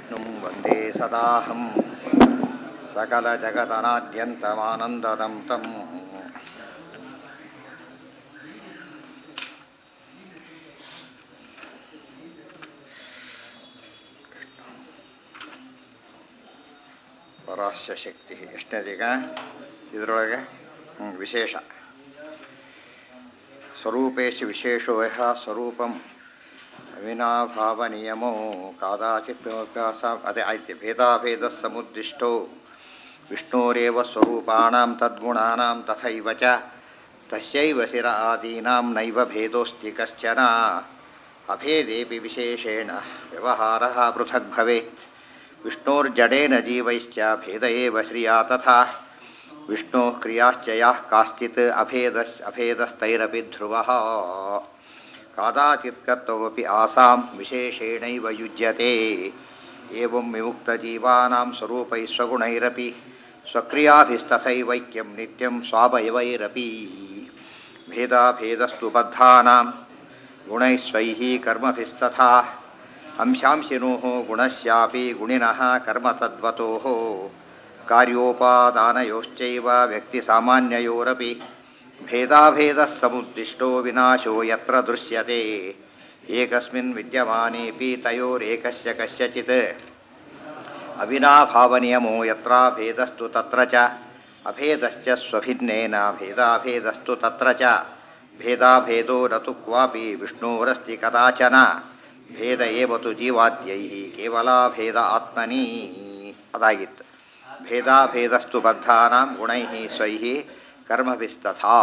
विष्णुं वन्दे सदाहं सकलजगदनाद्यन्तमानन्ददं तम् ಪರಾಸ್ಯ ಶಕ್ತಿ ಎಷ್ಟನೇದೀಗ ಇದರೊಳಗೆ ಹ್ಮ್, ವಿಶೇಷ ಸ್ವರೂಪೇಶು ವಿಶೇಷೋ ಯಹ ಸ್ವರೂಪಂ ಅವಿನಾಭಾವನಿಯಮೋ ಕಾದಾಚಿತ್ ಅಭ್ಯಾಸ ಅದೇ ಆಯ್ತು ಭೇದಾಭೇದ ಸಮುದ್ದಿಷ್ಟೋ ವಿಷ್ಣೋರೇವ ಸ್ವರೂಪಾಣಾಂ ತದ್ಗುಣಾನಾಂ ತಥೈವ ಚ ತಸ್ಯೈವ ಶಿರ ಆದೀನಾಂ ನೈವ ಭೇದೋಸ್ತಿ ಕಶ್ಚನ ಅಭೇದೇಪಿ ವಿಶೇಷೇಣ ವ್ಯವಹಾರः ಪೃಥಗ್ ಭವೇತ್ ವಿಷ್ಣೋರ್ಜಡೇನ ಜೀವೈಶ್ಚ ಭೇದ ಏವ ಶ್ರಿಯಾ ತಥಾ ವಿಷ್ಣೋಃ ಕ್ರಿಯಾಶ್ಚ ಯಾಃ ಕಾಶ್ಚಿತ್ ಅಭೇದಸ್ ಅಭೇದಸ್ತೈರಪಿ ಧ್ರುವः ಕಾದಾಚಿತ್ ಕರ್ತವಪಿ ಆಸಾಂ ವಿಶೇಷೇಣೈವ ಯುಜ್ಯತೆ ಏವಂ ವಿಮುಕ್ತಜೀವಾನಾಂ ಸ್ವರೂಪೈः ಸ್ವಗುಣೈರಪಿ ಸ್ವಕ್ರಿಯಾಭಿಸ್ತಥೈವೈಕ್ಯಂ ನಿತ್ಯಂ ಸ್ವಾವಯವೈರಪಿ ಭೇದಾಭೇದಸ್ತು ಬದ್ಧಾನಾಂ ಗುಣೈः स्वैः कर्मभिस्तथा अंशांशिनोः गुणस्यापि गुणिनः कर्म तद्वतोः कार्योपादानयोश्चैव व्यक्तिसामान्ययोरपि भेदाभेदः समुद्दिष्टो विनाशो यत्र दृश्यते एकस्मिन् विद्यमानेऽपि तयोरेकस्य कस्यचित् अविनाभावनियमो यत्रा भेदस्तु तत्र च अभेदश्च स्वभिन्नेन भेदाभेदस्तु तत्र च भेदाभेदो न तु क्वापि विष्णोरस्ति कदाचन ಭೇದ ಏವತು ಜೀವಾದ್ಯೈ ಕೇವಲಾಭೇದ ಆತ್ಮನಿ ಅದಾಗಿತ್ತು ಭೇದಾಭೇದಸ್ತು ಬದ್ಧಾನಾಂ ಗುಣೈ ಸ್ವೈ ಕರ್ಮಭಿಸ್ತಥಾ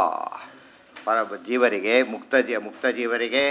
ಪರ ಜೀವರಿಗೆ ಮುಕ್ತ ಜೀ ಮುಕ್ತ ಜೀವರಿಗೆ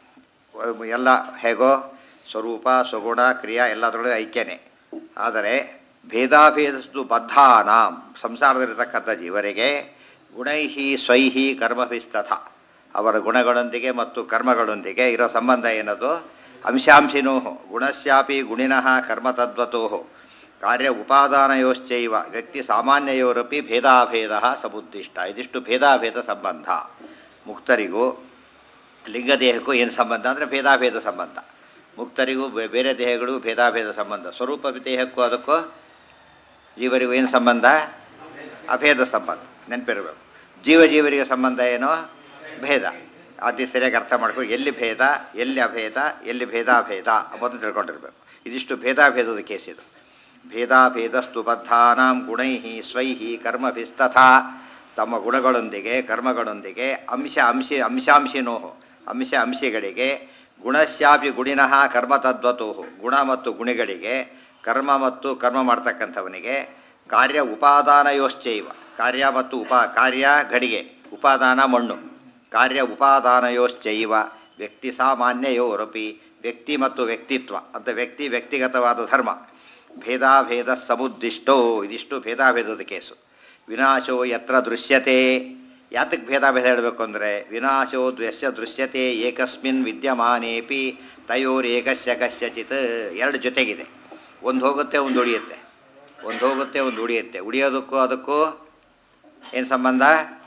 ಎಲ್ಲ ಹೇಗೋ ಸ್ವರೂಪ ಸ್ವಗುಣ ಕ್ರಿಯಾ ಎಲ್ಲದರೊಳಗೆ ಐಕ್ಯನೇ ಆದರೆ ಭೇದಾಭೇದಸ್ತು ಬದ್ಧಾನಾಂ ಸಂಸಾರದಲ್ಲಿರತಕ್ಕಂಥ ಜೀವರಿಗೆ ಗುಣೈಹಿ ಸ್ವೈಹಿ ಕರ್ಮಭಿಸ್ತಥ ಅವರ ಗುಣಗಳೊಂದಿಗೆ ಮತ್ತು ಕರ್ಮಗಳೊಂದಿಗೆ ಇರೋ ಸಂಬಂಧ ಏನದು ಅಂಶಾಂಶಿನೋ ಗುಣಸ್ಯಾಪಿ ಗುಣಿನಃ ಕರ್ಮ ತದ್ವತೋ ಕಾರ್ಯ ಉಪಾದಾನಯೋಶ್ಚೈವ ವ್ಯಕ್ತಿ ಸಾಮಾನ್ಯಯೋರಪಿ ಭೇದಾಭೇದ ಸಮುದ್ದಿಷ್ಟ ಇದಿಷ್ಟು ಭೇದಾಭೇದ ಸಂಬಂಧ ಮುಕ್ತರಿಗೂ ಲಿಂಗದೇಹಕ್ಕೂ ಏನು ಸಂಬಂಧ ಅಂದರೆ ಭೇದಾಭೇದ ಸಂಬಂಧ ಮುಕ್ತರಿಗೂ ಬೇ- ಬೇರೆ ದೇಹಗಳಿಗೂ ಭೇದಾಭೇದ ಸಂಬಂಧ ಸ್ವರೂಪ ದೇಹಕ್ಕೂ ಅದಕ್ಕೂ ಜೀವರಿಗೂ ಏನು ಸಂಬಂಧ ಅಭೇದ ಸಂಬಂಧ ನೆನಪಿರಬೇಕು ಜೀವ ಜೀವರಿಗೆ ಸಂಬಂಧ ಏನು ಭೇದ ಅತಿ ಸರಿಯಾಗಿ ಅರ್ಥ ಮಾಡ್ಕೊಂಡು ಎಲ್ಲಿ ಭೇದ ಎಲ್ಲಿ ಅಭೇದ ಎಲ್ಲಿ ಭೇದಾಭೇದ ಅಂಬುದನ್ನು ತಿಳ್ಕೊಂಡಿರ್ಬೇಕು ಇದಿಷ್ಟು ಭೇದಾಭೇದದ ಕೇಸ್ ಇದು ಭೇದಾಭೇದಸ್ತು ಬದ್ಧಾನಾಂ ಗುಣೈ ಸ್ವೈ ಕರ್ಮಭಿಸ್ತಥಾ ತಮ್ಮ ಗುಣಗಳೊಂದಿಗೆ ಕರ್ಮಗಳೊಂದಿಗೆ ಅಂಶ ಅಂಶಿ ಅಂಶಾಂಶಿನೋ ಅಂಶ ಅಂಶಿಗಳಿಗೆ ಗುಣಶ್ಯಾಪಿ ಗುಣಿನಃ ಕರ್ಮ ತದ್ವತೋ ಗುಣ ಮತ್ತು ಗುಣಿಗಳಿಗೆ ಕರ್ಮ ಮತ್ತು ಕರ್ಮ ಮಾಡ್ತಕ್ಕಂಥವನಿಗೆ ಕಾರ್ಯ ಉಪಾದಾನಯೋಶ್ಚೈವ ಕಾರ್ಯ ಮತ್ತು ಉಪ ಕಾರ್ಯ ಗಡಿಗೆ ಉಪಾದಾನ ಮಣ್ಣು ಕಾರ್ಯ ಉಪಾದಾನಯೋಶ್ಚೈವ ವ್ಯಕ್ತಿ ಸಾಮಾನ್ಯಯೋರಪಿ ವ್ಯಕ್ತಿ ಮತ್ತು ವ್ಯಕ್ತಿತ್ವ ಅಂತ ವ್ಯಕ್ತಿ ವ್ಯಕ್ತಿಗತವಾದ ಧರ್ಮ ಭೇದಾಭೇದ ಸಮುದ್ದಿಷ್ಟೋ ಇದಿಷ್ಟು ಭೇದಾಭೇದದ ಕೇಸು ವಿನಾಶೋ ಯತ್ರ ದೃಶ್ಯತೆ ಯಾತಕ್ಕೆ ಭೇದಾಭೇದ ಹೇಳಬೇಕು ಅಂದರೆ ವಿನಾಶೋ ದ್ವಸ್ಯ ದೃಶ್ಯತೆ ಏಕಸ್ಮಿನ್ ವಿದ್ಯಮಾನೇಪಿ ತಯೋರೇಕಸ್ಯ ಕಸ್ಯಚಿತ್ ಎರಡು ಜೊತೆಗಿದೆ ಒಂದು ಹೋಗುತ್ತೆ ಒಂದು ಉಳಿಯುತ್ತೆ ಒಂದು ಹೋಗುತ್ತೆ ಒಂದು ಉಳಿಯುತ್ತೆ ಉಳಿಯೋದಕ್ಕೂ ಅದಕ್ಕೂ ಏನು ಸಂಬಂಧ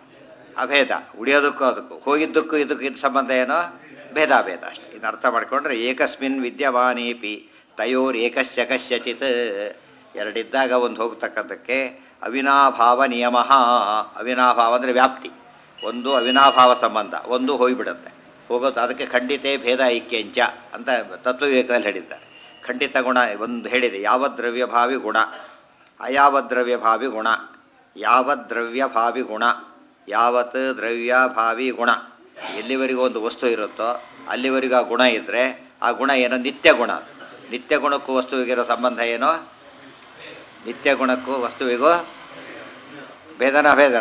ಅಭೇದ ಉಳಿಯೋದಕ್ಕೂ ಅದಕ್ಕೂ ಹೋಗಿದ್ದಕ್ಕೂ ಇದಕ್ಕೂ ಇದು ಸಂಬಂಧ ಏನೋ ಭೇದಾಭೇದ ಅಷ್ಟೇ ಇದನ್ನ ಅರ್ಥ ಮಾಡಿಕೊಂಡ್ರೆ ಏಕಸ್ಮಿನ್ ವಿದ್ಯಮಾನೇಪಿ ತಯೋರ್ ಏಕಸ್ಯ ಕಸ್ಯಚಿತ್ ಎರಡಿದ್ದಾಗ ಒಂದು ಹೋಗ್ತಕ್ಕಂಥಕ್ಕೆ ಅವಿನಾಭಾವ ನಿಯಮ ಅವಿನಾಭಾವ ಅಂದರೆ ವ್ಯಾಪ್ತಿ ಒಂದು ಅವಿನಾಭಾವ ಸಂಬಂಧ ಒಂದು ಹೋಗಿಬಿಡುತ್ತೆ ಹೋಗೋದು ಅದಕ್ಕೆ ಖಂಡಿತೆ ಭೇದ ಐಕ್ಯಂಚ ಅಂತ ತತ್ವವಿವೇಕದಲ್ಲಿ ಹೇಳಿದ್ದಾರೆ ಖಂಡಿತ ಗುಣ ಒಂದು ಹೇಳಿದೆ ಯಾವ ದ್ರವ್ಯಭಾವಿ ಗುಣ ಅಯಾವ ದ್ರವ್ಯಭಾವಿ ಗುಣ ಯಾವ ದ್ರವ್ಯಭಾವಿ ಗುಣ ಯಾವತ್ ದ್ರವ್ಯಭಾವಿ ಗುಣ ಎಲ್ಲಿವರೆಗೂ ಒಂದು ವಸ್ತು ಇರುತ್ತೋ ಅಲ್ಲಿವರೆಗೂ ಆ ಗುಣ ಇದ್ದರೆ ಆ ಗುಣ ಏನೋ ನಿತ್ಯ ಗುಣ ಅದು. ನಿತ್ಯ ಗುಣಕ್ಕೂ ವಸ್ತುವಿಗಿರೋ ಸಂಬಂಧ ಏನೋ ನಿತ್ಯ ಗುಣಕ್ಕೂ ವಸ್ತುವಿಗೂ ಭೇದನ ಅಭೇದನ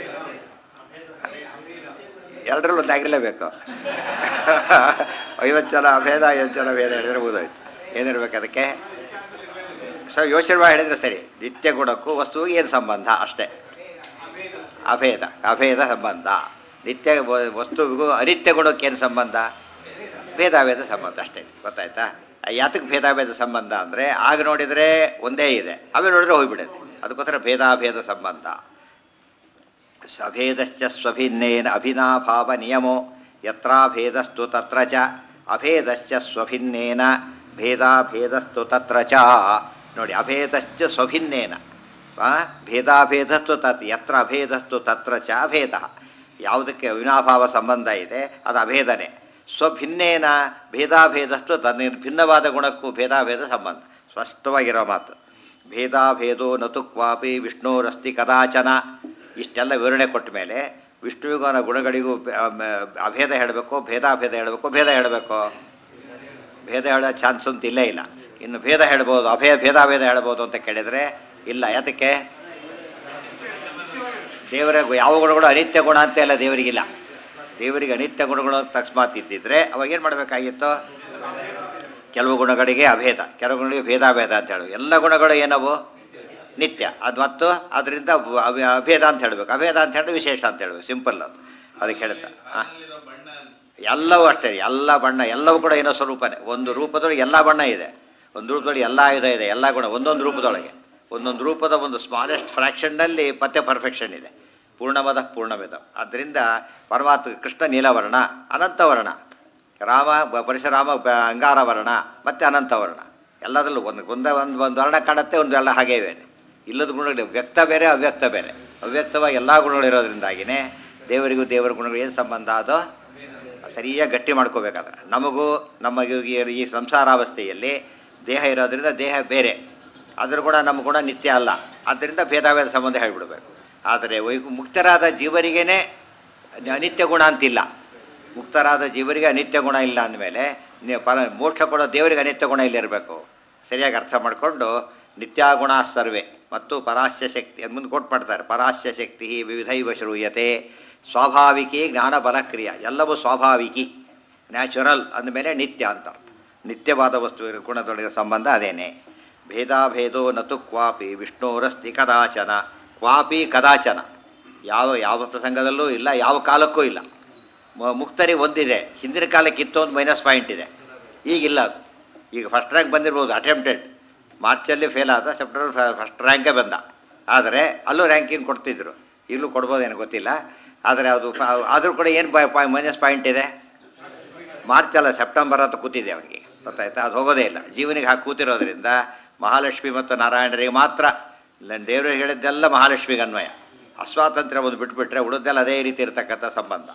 ಎರಡರಲ್ಲೂ ಒಂದು ಆಗಿರಲೇಬೇಕು ಐವತ್ತು ಜನ ಅಭೇದ ಐವತ್ತು ಜನ ಭೇದ ಹೇಳಿದ್ರೆ ಮುಗಿದೋಯ್ತು ಏನಿರ್ಬೇಕು ಅದಕ್ಕೆ ಸೊ ಯೋಚನೆ ಮಾಡಿ ಹೇಳಿದ್ರೆ ಸರಿ ನಿತ್ಯ ಗುಣಕ್ಕೂ ವಸ್ತುವಿಗೆ ಏನು ಸಂಬಂಧ ಅಷ್ಟೇ ಅಭೇದ ಅಭೇದ ಸಂಬಂಧ ನಿತ್ಯ ವ- ವಸ್ತುವಿಗೂ ಅನಿತ್ಯ ಗುಣಕ್ಕೆ ಏನು ಸಂಬಂಧ ಭೇದಾಭೇದ ಸಂಬಂಧ ಅಷ್ಟೇ ಗೊತ್ತಾಯ್ತಾ ಯಾತಕ್ಕೆ ಭೇದಾಭೇದ ಸಂಬಂಧ ಅಂದರೆ ಆಗ ನೋಡಿದರೆ ಒಂದೇ ಇದೆ ಆಮೇಲೆ ನೋಡಿದ್ರೆ ಹೋಗ್ಬಿಡುತ್ತೆ ಅದಕ್ಕೋಸ್ಕರ ಭೇದಾಭೇದ ಸಂಬಂಧ ಸಭೇದಶ್ಚ ಸ್ವಭಿನ್ನೇನ ಅಭಿನಾಭಾವ ನಿಯಮೋ ಯತ್ರಾಭೇದಸ್ತು ತತ್ರ ಚ ಅಭೇದಶ್ಚ ಸ್ವಭಿನ್ನೇನ ಭೇದಾಭೇದಸ್ತು ತತ್ರ ಚ ನೋಡಿ ಅಭೇದಶ್ಚ ಸ್ವಭಿನ್ನೇನ ಆ, ಭೇದಾಭೇದಸ್ತು ತತ್ ಯತ್ರ ಅಭೇದಸ್ತು ತತ್ರ ಚ ಅಭೇದ ಯಾವುದಕ್ಕೆ ಅವಿನಾಭಾವ ಸಂಬಂಧ ಇದೆ ಅದು ಅಭೇದನೆ ಸ್ವಭಿನ್ನೇನ ಭೇದಾಭೇದಸ್ತು ತನ್ನ ಭಿನ್ನವಾದ ಗುಣಕ್ಕೂ ಭೇದಾಭೇದ ಸಂಬಂಧ ಸ್ಪಷ್ಟವಾಗಿರೋ ಮಾತು ಭೇದಾಭೇದೋ ನತು ಕ್ವಾಪಿ ವಿಷ್ಣುರಸ್ತಿ ಕದಾಚನ ಇಷ್ಟೆಲ್ಲ ವಿವರಣೆ ಕೊಟ್ಟ ಮೇಲೆ ವಿಷ್ಣುವಿಗೂ ಅವನ ಗುಣಗಳಿಗೂ ಬೆ- ಆ, ಮ- ಅಭೇದ ಹೇಳಬೇಕು ಭೇದಾಭೇದ ಹೇಳಬೇಕು ಭೇದ ಹೇಳಬೇಕು ಭೇದ ಹೇಳೋ ಚಾನ್ಸ್ ಅಂತ ಇಲ್ಲೇ ಇಲ್ಲ ಇನ್ನು ಭೇದ ಹೇಳ್ಬೋದು ಅಭೇ ಭೇದಾಭೇದ ಹೇಳ್ಬೋದು ಅಂತ ಕೇಳಿದರೆ ಇಲ್ಲ ಯಾತಕ್ಕೆ ದೇವರ ಯಾವ ಗುಣಗಳು ಅನಿತ್ಯ ಗುಣ ಅಂತ ಎಲ್ಲ ದೇವರಿಗಿಲ್ಲ ದೇವರಿಗೆ ಅನಿತ್ಯ ಗುಣಗಳು ಅಂತ ಅಕಸ್ಮಾತ್ ಇದ್ದಿದ್ರೆ ಅವಾಗ ಏನು ಮಾಡಬೇಕಾಗಿತ್ತು ಕೆಲವು ಗುಣಗಳಿಗೆ ಅಭೇದ ಕೆಲವು ಗುಣಗಳಿಗೆ ಭೇದಾಭೇದ ಅಂತ ಹೇಳು ಎಲ್ಲ ಗುಣಗಳು ಏನವು ನಿತ್ಯ ಅದು ಮತ್ತು ಅದರಿಂದ ಅಭ- ಅಭೇದ ಅಂತ ಹೇಳಬೇಕು ಅಭೇದ ಅಂತ ಹೇಳಿದ್ರೆ ವಿಶೇಷ ಅಂತ ಹೇಳಬೇಕು ಸಿಂಪಲ್ ಅದು ಅದಕ್ಕೆ ಹೇಳ್ತಾ ಹಾಂ ಎಲ್ಲವೂ ಅಷ್ಟೇ ಎಲ್ಲ ಬಣ್ಣ ಎಲ್ಲವೂ ಕೂಡ ಏನೋ ಸ್ವರೂಪನೇ ಒಂದು ರೂಪದೊಳಗೆ ಎಲ್ಲ ಬಣ್ಣ ಇದೆ ಒಂದು ರೂಪದೊಳಗೆ ಎಲ್ಲ ಆಯುಧ ಇದೆ ಎಲ್ಲ ಗುಣ ಒಂದೊಂದು ರೂಪದೊಳಗೆ ಒಂದೊಂದು ರೂಪದ ಒಂದು ಸ್ಮಾಲೆಸ್ಟ್ ಫ್ರ್ಯಾಕ್ಷನ್ನಲ್ಲಿ ಮತ್ತೆ ಪರ್ಫೆಕ್ಷನ್ ಇದೆ ಪೂರ್ಣಮದ ಪೂರ್ಣವಿದ ಆದ್ದರಿಂದ ಪರಮಾತ್ಮ ಕೃಷ್ಣ ನೀಲವರ್ಣ ಅನಂತವರ್ಣ ರಾಮ ಬ- ಪರಶುರಾಮ ಬ- ಅಂಗಾರವರ್ಣ ಮತ್ತು ಅನಂತವರ್ಣ ಎಲ್ಲದರಲ್ಲೂ ಒಂದು ಒಂದೇ ಒಂದು ಒಂದು ವರ್ಣ ಕಾಣುತ್ತೆ ಒಂದು ಎಲ್ಲ ಹಾಗೇ ಇವೆ ಇಲ್ಲದ ಗುಣಗಳು ವ್ಯಕ್ತ ಬೇರೆ ಅವ್ಯಕ್ತ ಬೇರೆ ಅವ್ಯಕ್ತವಾಗಿ ಎಲ್ಲ ಗುಣಗಳು ಇರೋದ್ರಿಂದಾಗಿನೇ ದೇವರಿಗೂ ದೇವರ ಗುಣಗಳು ಏನು ಸಂಬಂಧ ಅದೋ ಸರಿಯಾಗಿ ಗಟ್ಟಿ ಮಾಡ್ಕೋಬೇಕಾದ್ರೆ ನಮಗೂ ನಮಗೆ ಈ- ಈ ಸಂಸಾರಾವಸ್ಥೆಯಲ್ಲಿ ದೇಹ ಇರೋದ್ರಿಂದ ದೇಹ ಬೇರೆ ಅದ್ರ ಗುಣ ನಮ್ಮ ಗುಣ ನಿತ್ಯ ಅಲ್ಲ ಆದ್ದರಿಂದ ಭೇದಾಭೇದ ಸಂಬಂಧ ಹೇಳ್ಬಿಡ್ಬೇಕು ಆದರೆ ವೈ ಮುಕ್ತರಾದ ಜೀವರಿಗೇನೆ ಅನಿತ್ಯ ಗುಣ ಅಂತಿಲ್ಲ ಮುಕ್ತರಾದ ಜೀವರಿಗೆ ಅನಿತ್ಯ ಗುಣ ಇಲ್ಲ ಅಂದಮೇಲೆ ನೀವು ಪರ ಮೋಕ್ಷ ಕೊಡೋ ದೇವರಿಗೆ ಅನಿತ್ಯ ಗುಣ ಇಲ್ಲಿರಬೇಕು ಸರಿಯಾಗಿ ಅರ್ಥ ಮಾಡಿಕೊಂಡು ನಿತ್ಯಾಗುಣ ಸರ್ವೆ ಮತ್ತು ಪರಾಸ್ಯ ಶಕ್ತಿ ಅದ್ ಮುಂದೆ ಕೊಟ್ಟು ಮಾಡ್ತಾರೆ ಪರಾಸ್ಯ ಶಕ್ತಿ ವಿವಿಧೈವ ಶ್ರೂಯತೆ ಸ್ವಾಭಾವಿಕಿ ಜ್ಞಾನ ಬಲಕ್ರಿಯ ಎಲ್ಲವೂ ಸ್ವಾಭಾವಿಕಿ ನ್ಯಾಚುರಲ್ ಅಂದಮೇಲೆ ನಿತ್ಯ ಅಂತ ಅರ್ಥ ನಿತ್ಯವಾದ ವಸ್ತುವಿನ ಗುಣದೊಳಗಿನ ಸಂಬಂಧ ಅದೇನೆ ಭೇದಾಭೇದೋ ನತು ಕ್ವಾಪಿ ವಿಷ್ಣುರಸ್ತಿ ಕದಾಚನ ಕ್ವಾಪಿ ಕದಾಚನ ಯಾವ ಯಾವ ಪ್ರಸಂಗದಲ್ಲೂ ಇಲ್ಲ ಯಾವ ಕಾಲಕ್ಕೂ ಇಲ್ಲ ಮ- ಮುಕ್ತರಿಗೆ ಒಂದಿದೆ ಹಿಂದಿನ ಕಾಲಕ್ಕೆ ಇತ್ತು ಒಂದು ಮೈನಸ್ ಪಾಯಿಂಟ್ ಇದೆ ಈಗಿಲ್ಲ ಅದು ಈಗ ಫಸ್ಟ್ ರ್ಯಾಂಕ್ ಬಂದಿರ್ಬೋದು ಅಟೆಂಪ್ಟೆಡ್ ಮಾರ್ಚಲ್ಲಿ ಫೇಲ್ ಆದ ಸೆಪ್ಟೆಂಬರ್ ಫಸ್ಟ್ ರ್ಯಾಂಕೇ ಬಂದ ಆದರೆ ಅಲ್ಲೂ ರ್ಯಾಂಕಿಂಗ್ ಕೊಡ್ತಿದ್ರು ಈಗಲೂ ಕೊಡ್ಬೋದೇನೋ ಗೊತ್ತಿಲ್ಲ ಆದರೆ ಅದು ಫ- ಆದರೂ ಕೂಡ ಏನು ಮೈನಸ್ ಪಾಯಿಂಟ್ ಇದೆ ಮಾರ್ಚ್ ಅಲ್ಲ ಸೆಪ್ಟೆಂಬರ್ ಅಂತ ಕೂತಿದೆ ಅವನಿಗೆ ಗೊತ್ತಾಯ್ತಾ ಅದು ಹೋಗೋದೇ ಇಲ್ಲ ಜೀವನಿಗೆ ಹಾಕಿ ಕೂತಿರೋದ್ರಿಂದ ಮಹಾಲಕ್ಷ್ಮಿ ಮತ್ತು ನಾರಾಯಣರಿಗೆ ಮಾತ್ರ ದೇವರು ಹೇಳಿದ್ದೆಲ್ಲ ಮಹಾಲಕ್ಷ್ಮಿಗೆ ಅನ್ವಯ ಅಸ್ವಾತಂತ್ರ್ಯ ಒಂದು ಬಿಟ್ಬಿಟ್ರೆ ಉಳಿದೆಲ್ಲ ಅದೇ ರೀತಿ ಇರತಕ್ಕಂಥ ಸಂಬಂಧ